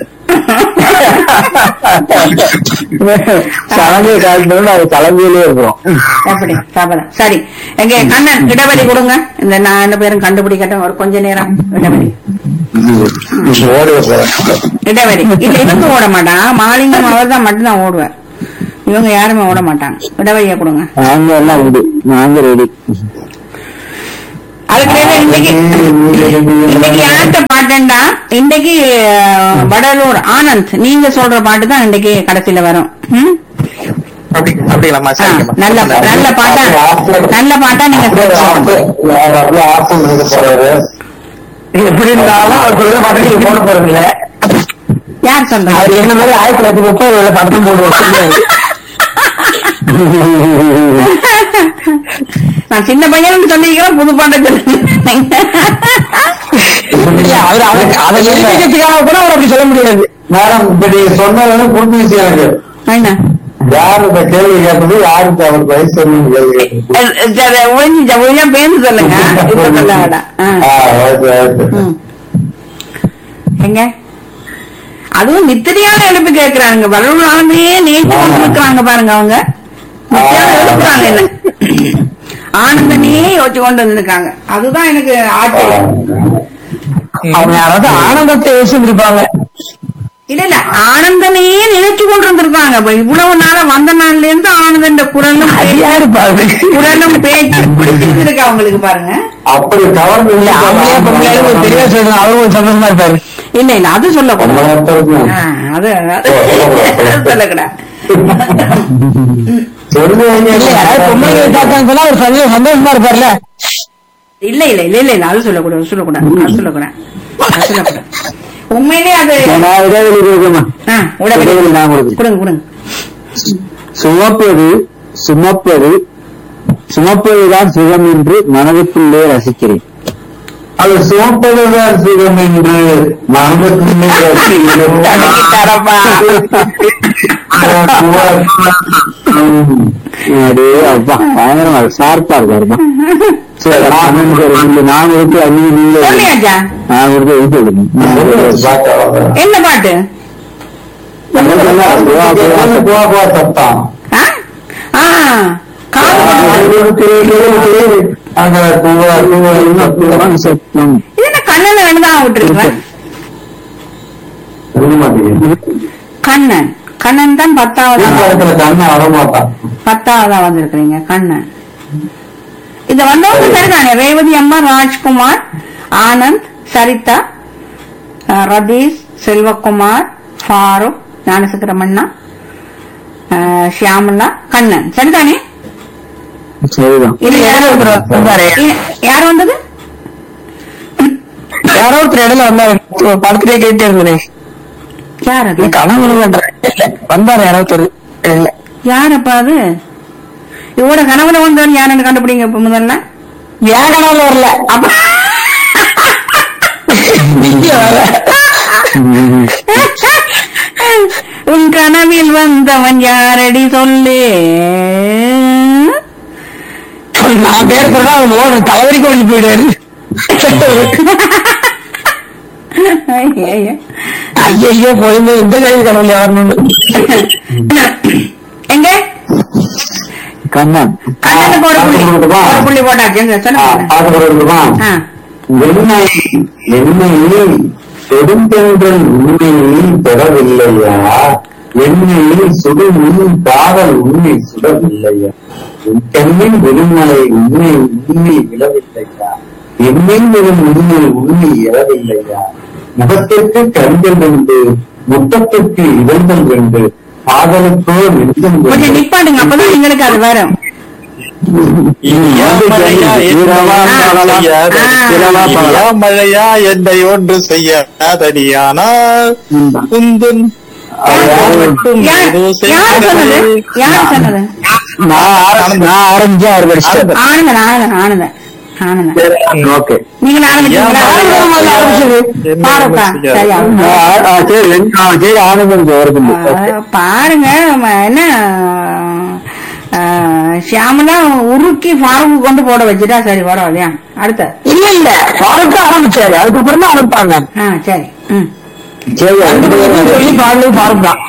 சலங்கை காலத்துல அது கலங்கையிலே இருக்கிறோம் அப்படி சாப்பிட சரி எங்க கண்ணன் இடைவெளி கொடுங்க இந்த நான் ரெண்டு பேரும் கண்டுபிடிக்கட்டும் ஒரு கொஞ்ச நேரம் இடைவெளி ஓடி போறேன் இடைவெளி இல்ல இதுக்கு ஓட மாட்டான் மாலிங்கம் அவர் தான் மட்டும்தான் ஓடுவார் இவங்க யாருமே ஓட மாட்டாங்க இடைவெளியை கொடுங்க நாங்க எல்லாம் உண்டு நாங்க ரெடி அதுக்கு மேல இன்னைக்கு இன்னைக்கு யார்கிட்ட பாட்டேன்டா இன்னைக்கு அஹ், வடலூர் ஆனந்த் நீங்க சொல்ற பாட்டு தான் இன்னைக்கு கடைசியில வரும் ம்? அப்படி அப்படிங்களாம்மா ஆ, சரிங்கம்மா நல்ல நல்ல பாட்டா நல்ல பாட்டா நீங்க சொல்லுங்க. ஆப்ஷன் இருக்க போறாரு எப்படி இருந்தாலும் அவர் சொல்ற படத்துக்கு போட போறது இல்ல யார் சொல்றா அவர் என்ன மாதிரி ஆயிரத்தி தொள்ளாயிரத்தி முப்பது படத்தும் போடுவார் நான் சின்ன பையன் சொல்லிக்கிறேன் புது பாட்டை சொல்லுங்க அவர் அதை எழுதிக்கிறதுக்காக கூட அவர் அப்படி சொல்ல முடியாது மேடம் இப்படி சொன்னது புரிஞ்சுச்சு எனக்கு என்ன யார் இந்த கேள்வி கேட்டது யாருக்கு அவருக்கு வயசு சொல்லணும் கேள்வி கேட்டது அஹ், சரி, ஒழிஞ்சு ஒழிஞ்சா பேச சொல்லுங்க இப்ப சொல்ல வேண்டாம் ஆ. ஆ, ஓகே, ஓகே. ம். எங்க அதுவும் நித்திரியான எழுப்பி கேக்குறாங்க வரலாமையே நேற்று கொண்டு இருக்கிறாங்க பாருங்க அவங்க நித்திரியான எழுப்புறாங்க என்ன ஆனந்தனையே யோசிச்சு கொண்டு வந்திருக்காங்க அதுதான் எனக்கு ஆச்சரியம் அவங்க யாராவது ஆனந்தத்தை யோசிச்சிருப்பாங்க இல்ல இல்ல ஆனந்தனையே நினைச்சு கொண்டு வந்திருக்காங்க இப்ப இவ்வளவு நாளா வந்த நாள்ல இருந்து ஆனந்தன் குரலும் பேச்சு- யாரு பாருங்க குரலும் பேச்சு பிடிச்சிருக்கு அவங்களுக்கு பாருங்க அப்படி கவர்ந்து இல்ல அவங்களே பொம்பளையாரு ஒரு பெரிய சொல்றாங்க அவரும் ஒரு சந்தோஷமா இருப்பாரு இல்ல இல்ல அது சொல்லக்கூடாது ஆ, அது அது சொல்லக்கூடாது இல்ல யாராவது பொம்பளை பார்த்தான்னு சொன்னா ஒரு சந்தோஷம் சந்தோஷமா இருப்பார்ல இல்ல இல்ல இல்ல இல்ல இல்ல அது சொல்லக்கூடாது அது சொல்லக்கூடாது அது சொல்லக்கூடாது அது சொல்லக்கூடாது உண்மையிலே அது நான் இடைவெளி இருக்குமா ஆ, உடனே இடைவெளி நான் கொடுக்குறேன். கொடுங்க கொடுங்க சுமப்பது சுமப்பது சுமப்பதுதான் சுகம் என்று மனதுக்குள்ளே ரசிக்கிறேன் அது சுமப்பதுதான் சுகம் என்று மனதுக்குள்ளே தரப்பா. அடே அப்பா பயங்கரமா ஷார்ப்பா இருக்காருப்பா சரி நான் ரெண்டு நான் கொடுத்து அஞ்சு நீங்க சொல்லியாச்சா நான் கொடுத்து எழுதி என்ன பாட்டு சத்தம் ஆ? ஆ காது சத்தம் இது என்ன கண்ணனை வேணுதான் விட்டுருக்கேன் கண்ணன் கண்ணன் தான் பத்தாவது கண்ணை வரமாட்டான் பத்தாவதா வந்திருக்கிறீங்க கண்ணன் இது வந்தவங்க சரிதானே ரேவதி அம்மா ராஜ்குமார் ஆனந்த் சரிதா அஹ், ரதீஷ் செல்வகுமார் ஃபாரூக் ஞானசுக்கிரமண்ணா அஹ், ஷியாமலா கண்ணன் சரிதானே சரிதான் இது யார் வந்தாரு. இ- யார் வந்தது யாரோ ஒருத்தர் இடையில வந்தாரு படத்திலே கேட்டே இருந்தேன் யார் அது கனவு வந்தாரு யாரோ ஒருத்தர் இடையில. யாரப்பா அது இவோட கனவுல வந்தவன் யாருன்னு கண்டுபிடிங்க இப்ப முதல்ல என் கனவுல வரல அப்ப நீங்க வேற. உன் கனவில் வந்தவன் யாரடி சொல்லு நான் பேர் சொன்னா அவன் ஓடு தவறி கொண்டு போயிடுவாரு ஐயையோ. ஐயோ போய் இந்த கல்வி கனவுல வரணும் எங்க கண்ணன் கண்ணனுக்கு ஒரு புள்ளி ஒரு புள்ளி போட்டாச்சு எங்க சொல்லுங்க ஆ. என்னை என்னை கொடுத்தென்றன் உண்மையை பெறவில்லையா என்னை சுடும் உன் காதல் உண்மை சுடவில்லையா உன் கண்ணின் வெறுமலை உண்மை உண்மை விழவில்லையா எம்மின் வரும் உண்மை உண்மை இழவில்லையா முகத்திற்கு கண்கள் உண்டு முத்தத்திற்கு இதழ்கள் உண்டு காதலுக்கோ நெஞ்சம் கொஞ்சம் நிப்பாட்டுங்க அப்பதான் எங்களுக்கு அது வரும் மழையா மழையா என்னை ஒன்று செய்யாதடியானால் குந்துன் மட்டும் யார் ஏதோ யார் சொன்னது செய்கிறது. யார் சொன்னது நான் ஆர- நான் ஆரம்பிச்சேன் அவர் படிச்சிட்டாரு ஆனந்தன் ஆனந்தன் ஆனந்தன் ஆனந்தன் ஓகே நீங்க ஆரம்பிச்சீங்களா ஆரம்பிச்சது. ஆரம்பிச்சது. பாருப்பா சரியா சரி ஆ, சரி ஆனந்தம் வருது ஆ, பாருங்க ம, என்ன ஆ, ஷியாமலா உருக்கி ஃபார்முக்கு கொண்டு போட வச்சுட்டா சரி பரவாயில்லையா அடுத்த இல்ல இல்ல பாருக்க ஆரம்பிச்சாரு அதுக்கப்புறம் தான் ஆரம்பிப்பாங்க ஆ சரி ம் சரி சொல்லி பாடலும் பாருந்தான்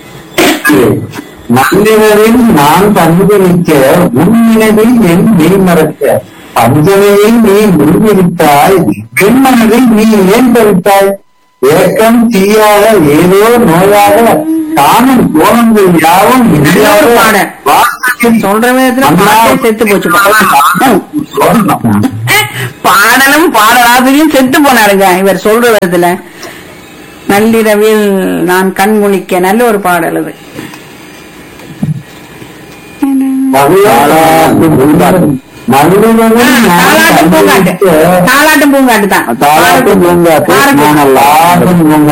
நல்லிரவில் நான் பங்குபெரிக்க உன்னினவில் என் மெய் மறக்க பஞ்சனையில் நீ முன்னிருத்தாய் பெண்மனதில் நீ ஏன் பறித்தாய் ஏக்கம் தீயாக ஏதோ நோயாக தானும் கோணங்கள் யாவும் நல்ல ஒரு பாடல். வாசலில் சொல்ற விதத்துல பாட்டே செத்து போச்சுப்பா சொல்லணும். பாடலும் பாடலாசிரியும் செத்து போனாருங்க இவர் சொல்ற விதத்துல நள்ளிரவில் நான் கண் முழிக்க நல்ல ஒரு பாடல் அது தாலாட்டும் பூங்காட்டு. நல்லிரவில் நான் தாலாட்டும் பூங்காட்டு பங்குபெரிக்க தாலாட்டும் பூங்காட்டு தான் தாலாட்டும் பூங்காட்டு பாருங்க. நான் எல்லாரும் பூங்காட்டு